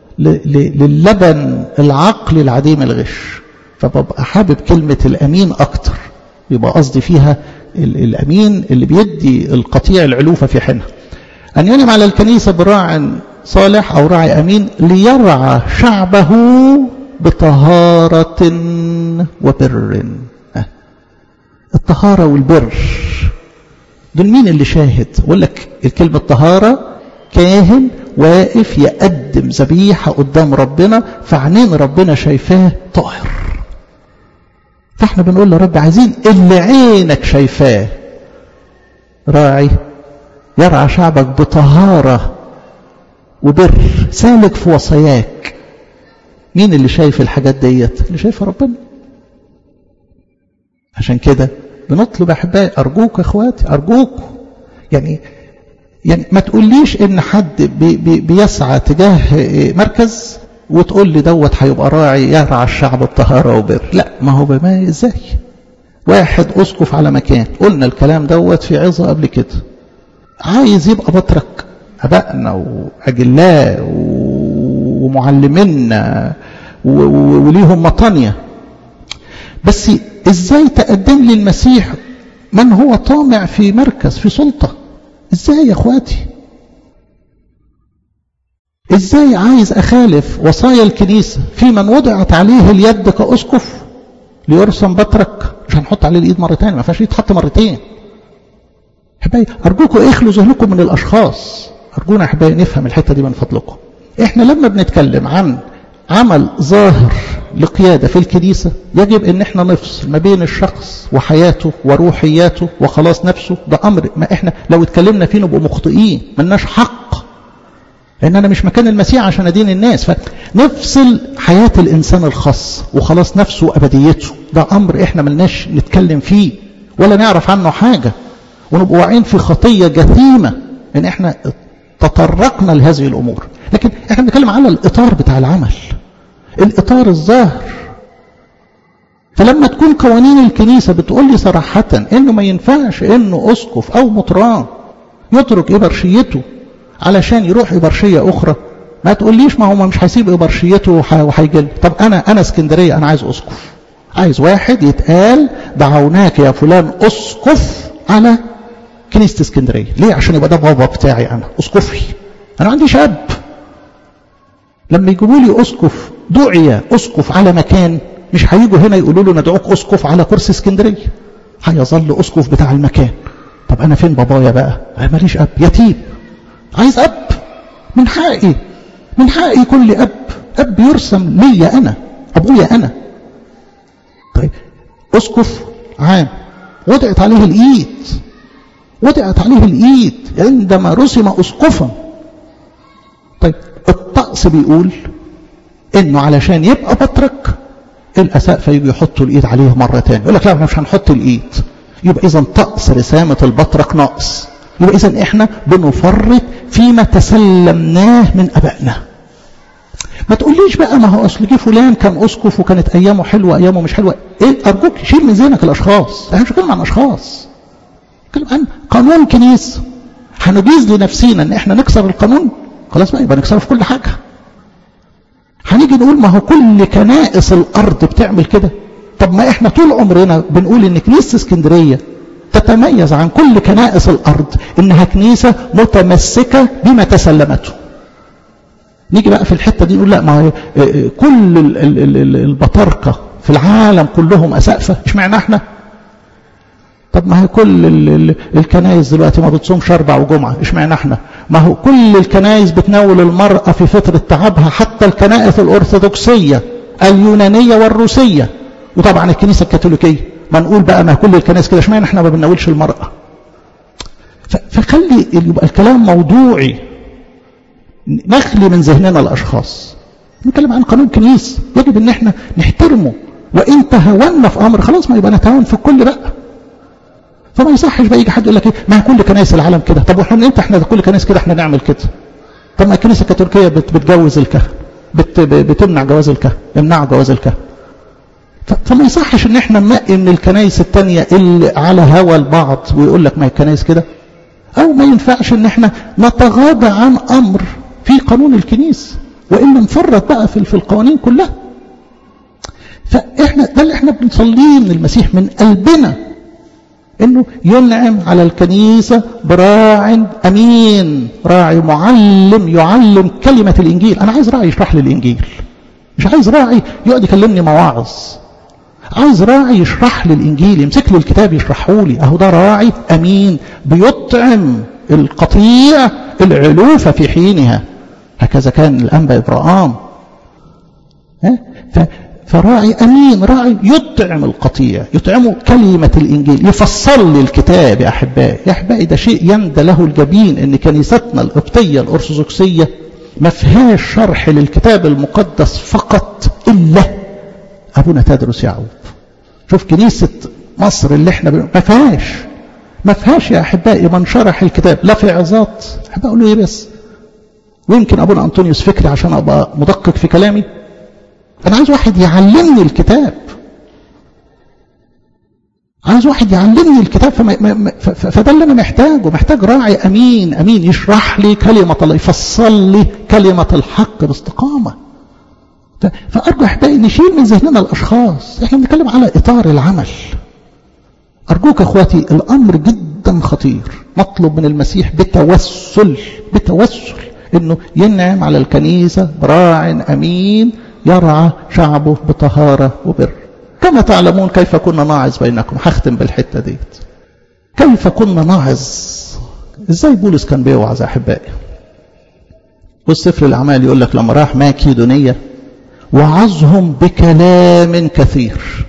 للبن العقل العديم الغش فببقى حابب كلمة الأمين أكتر يبقى قصدي فيها الأمين اللي بيدي القطيع العلوفة في حينها أن ينعم على الكنيسة براع صالح أو راعي أمين ليرعى شعبه بطهارة وبر الطهارة والبر دول مين اللي شاهد أقول لك الكلمة طهارة كاهن واقف يقدم ذبيحة قدام ربنا فعنين ربنا شايفاه طاهر فاحنا بنقول لرب عايزين اللي عينك شايفاه راعي يرعى شعبك بطهارة وبر سالك في وصاياك مين اللي شايف الحاجات ديت اللي شايفها ربنا عشان كده بنطلب احبائي ارجوك يا اخواتي ارجوك يعني يعني ما تقوليش ان حد بي بي بيسعى تجاه مركز وتقول لي دوت هيبقى راعي يرعى الشعب بطهارة وبر لا ما هو ما ازاي واحد أسقف على مكان قلنا الكلام دوت في عظة قبل كده عايز يبقى بطرك أبائنا وأجلاء ومعلمينا وليهم مطانية بس ازاي تقدم لي المسيح من هو طامع في مركز في سلطة ازاي يا اخواتي ازاي عايز اخالف وصايا الكنيسة في من وضعت عليه اليد كأسقف ليرسم بطرك مش هنحط عليه الايد مرة تانية ما فيهاش يتحط مرتين احبائي ارجوكم اخلوا ذهنكم من الاشخاص ارجونا احبائي نفهم الحتة دي من فضلكم احنا لما بنتكلم عن عمل ظاهر لقيادة في الكنيسة يجب ان احنا نفصل ما بين الشخص وحياته وروحياته وخلاص نفسه ده امر ما احنا لو اتكلمنا فيه نبقى مخطئين ملناش حق لان انا مش مكان المسيح عشان ادين الناس فنفصل حياة الانسان الخاص وخلاص نفسه وابديته ده امر احنا ملناش نتكلم فيه ولا نعرف عنه حاجة ونبقى واعيين في خطية جثيمة ان احنا تطرقنا لهذه الامور لكن احنا بنتكلم على الاطار بتاع العمل الاطار الظاهر فلما تكون قوانين الكنيسة بتقول لي صراحة انه ما ينفعش انه اسقف او مطران يترك ابرشيته علشان يروح ابرشية اخرى ما تقوليش ما هو مش هيسيب ابرشيته وهيجل طب انا انا اسكندرية انا عايز اسقف عايز واحد يتقال دعوناك يا فلان اسقف على كنيسة اسكندرية ليه عشان يبقى ده بابا بتاعي انا اسقفي انا عندي شاب لما يجيبوا لي اسقف دعي اسقف على مكان مش هيجوا هنا يقولوا له ندعوك اسقف على كرسي اسكندريه هيظل اسقف بتاع المكان طب انا فين بابايا بقى انا ماليش اب يتيم عايز اب من حقي من حقي يكون لي اب اب يرسم ليا انا ابويا انا طيب اسقف عام وضعت عليه الايد وضعت عليه الايد عندما رسم اسقفا طيب الطقس بيقول انه علشان يبقى بطرك الاسقفه يجوا يحطوا الايد عليه مره تانية يقول لك لا احنا مش هنحط الايد يبقى اذا طقس رسامه البطرك ناقص يبقى اذا احنا بنفرط فيما تسلمناه من ابائنا ما تقوليش بقى ما هو اصل جه فلان كان اسقف وكانت ايامه حلوه ايامه مش حلوه ايه ارجوك شيل من ذهنك الاشخاص احنا مش بنتكلم عن اشخاص بنتكلم عن قانون كنيسه هنجيز لنفسينا ان احنا نكسر القانون خلاص بقى يبقى نكسره في كل حاجه هنيجي نقول ما هو كل كنائس الارض بتعمل كده طب ما احنا طول عمرنا بنقول ان كنيسه اسكندريه تتميز عن كل كنائس الارض انها كنيسه متمسكه بما تسلمته نيجي بقى في الحته دي نقول لا ما هي كل البطاركه في العالم كلهم اسقفه اشمعنى احنا طب ما هي كل الكنائس دلوقتي ما بتصومش اربع وجمعه اشمعنى احنا ما هو كل الكنائس بتناول المراه في فتره تعبها حتى الكنائس الارثوذكسيه اليونانيه والروسيه وطبعا الكنيسه الكاثوليكيه ما نقول بقى ما كل الكنائس كده اشمعنى احنا ما بنناولش المراه فخلي يبقى الكلام موضوعي نخلي من ذهننا الاشخاص نتكلم عن قانون كنيس يجب ان احنا نحترمه وان تهاونا في امر خلاص ما يبقى نتهاون في الكل بقى فما يصحش بقى يجي حد يقول لك ايه ما كل كنائس العالم كده طب واحنا امتى احنا كل كنائس كده احنا نعمل كده طب ما الكنيسه الكاثوليكيه بت بتجوز الكهنه بت بتمنع جواز الكهنه يمنعوا جواز الكهنه فما يصحش ان احنا ننقي من الكنائس الثانيه اللي على هوى البعض ويقول لك ما هي الكنائس كده او ما ينفعش ان احنا نتغاضى عن امر في قانون الكنيسه والا نفرط بقى في في القوانين كلها فاحنا ده اللي احنا بنصليه من المسيح من قلبنا انه ينعم على الكنيسة براع امين راعي معلم يعلم كلمة الانجيل انا عايز راعي يشرح لي الانجيل مش عايز راعي يقعد يكلمني مواعظ عايز راعي يشرح لي الانجيل يمسك لي الكتاب يشرحه لي اهو ده راعي امين بيطعم القطيع العلوفة في حينها هكذا كان الانبا ابراهام فراعي أمين راعي يطعم القطيع يطعمه كلمة الإنجيل يفصل لي الكتاب يا أحبائي يا أحبائي ده شيء يندى له الجبين إن كنيستنا القبطية الأرثوذكسية ما فيهاش شرح للكتاب المقدس فقط إلا أبونا تدرس يعقوب شوف كنيسة مصر اللي احنا ما فيهاش ما فيهاش يا أحبائي من شرح الكتاب لا في عظات أحب أقول له إيه بس ويمكن أبونا أنطونيوس فكري عشان أبقى مدقق في كلامي أنا عايز واحد يعلمني الكتاب عايز واحد يعلمني الكتاب فما ما فده اللي انا محتاجه محتاج راعي امين امين يشرح لي كلمه الله يفصل لي كلمه الحق باستقامه فارجو احبائي نشيل من ذهننا الاشخاص احنا بنتكلم على اطار العمل ارجوك اخواتي الامر جدا خطير مطلوب من المسيح بتوسل بتوسل انه ينعم على الكنيسه براع امين يرعى شعبه بطهاره وبر كما تعلمون كيف كنا ناعظ بينكم هختم بالحته ديت كيف كنا ناعظ ازاي بولس كان بيوعظ احبائي والسفر الاعمال يقول لك لما راح ماكيدونيه وعظهم بكلام كثير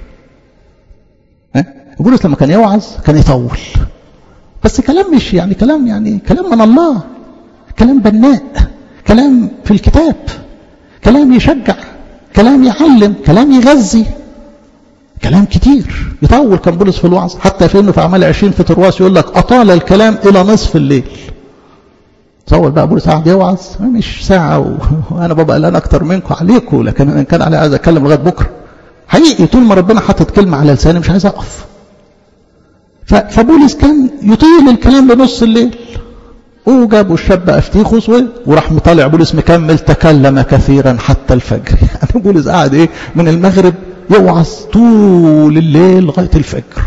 بولس لما كان يوعظ كان يطول بس كلام مش يعني كلام يعني كلام من الله كلام بناء كلام في الكتاب كلام يشجع كلام يعلم كلام يغذي كلام كتير يطول كان بولس في الوعظ حتى في انه في اعمال 20 في ترواس يقول لك اطال الكلام الى نصف الليل تصور بقى بولس قاعد يوعظ مش ساعه و... وانا ببقى قلقان اكتر منكم عليكم لكن انا كان علي عايز اتكلم لغايه بكره حقيقي طول ما ربنا حاطط كلمه على لساني مش عايز اقف ف... فبولس كان يطيل الكلام لنص الليل وجابوا الشاب افتيخوس وراح مطالع بولس مكمل تكلم كثيرا حتى الفجر يعني بولس قاعد ايه من المغرب يوعظ طول الليل لغايه الفجر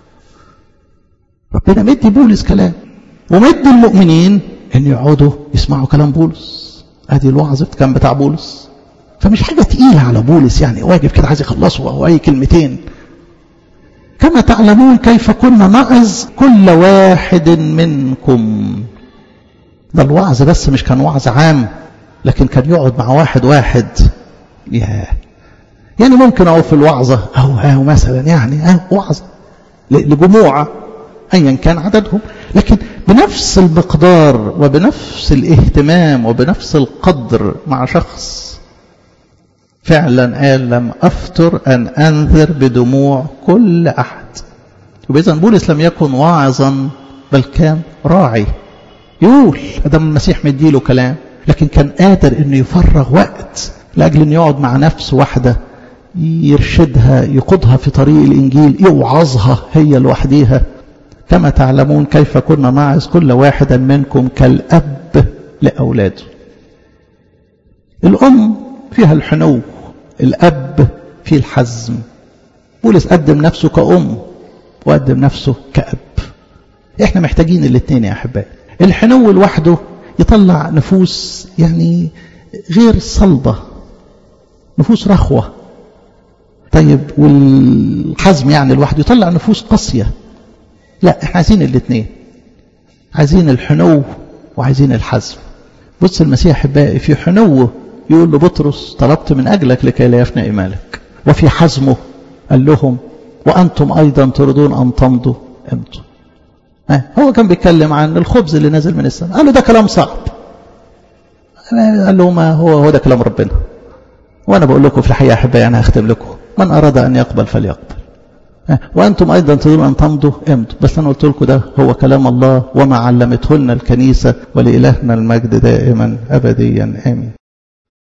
ربنا مدي بولس كلام ومدي المؤمنين ان يقعدوا يسمعوا كلام بولس ادي الوعظ كان بتاع بولس فمش حاجه تقيله على بولس يعني واجب كده عايز يخلصه او اي كلمتين كما تعلمون كيف كنا نعظ كل واحد منكم ده الوعظ بس مش كان وعظ عام لكن كان يقعد مع واحد واحد ياه يعني ممكن أقف في الوعظة أو أو مثلا يعني أو وعظة لجموع أيا كان عددهم لكن بنفس المقدار وبنفس الاهتمام وبنفس القدر مع شخص فعلا قال لم أفتر أن أنذر بدموع كل أحد وإذا بولس لم يكن واعظا بل كان راعي يقول ادم المسيح مديله كلام لكن كان قادر انه يفرغ وقت لاجل انه يقعد مع نفس واحده يرشدها يقودها في طريق الانجيل يوعظها هي لوحديها كما تعلمون كيف كنا نعظ كل واحد منكم كالاب لاولاده الام فيها الحنو الاب فيه الحزم بولس قدم نفسه كأم وقدم نفسه كأب احنا محتاجين الاثنين يا احبائي الحنو لوحده يطلع نفوس يعني غير صلبة نفوس رخوة طيب والحزم يعني لوحده يطلع نفوس قاسية لا احنا عايزين الاثنين عايزين الحنو وعايزين الحزم بص المسيح احبائي في حنوه يقول لبطرس طلبت من اجلك لكي لا يفنى ايمانك وفي حزمه قال لهم وانتم ايضا تريدون ان تمضوا امضوا هو كان بيتكلم عن الخبز اللي نازل من السماء قال له ده كلام صعب قال له ما هو هو ده كلام ربنا وانا بقول لكم في الحقيقه احبائي انا هختم لكم من اراد ان يقبل فليقبل وانتم ايضا تريدون ان تمضوا امضوا بس انا قلت لكم ده هو كلام الله وما علمتهن الكنيسه ولالهنا المجد دائما ابديا امين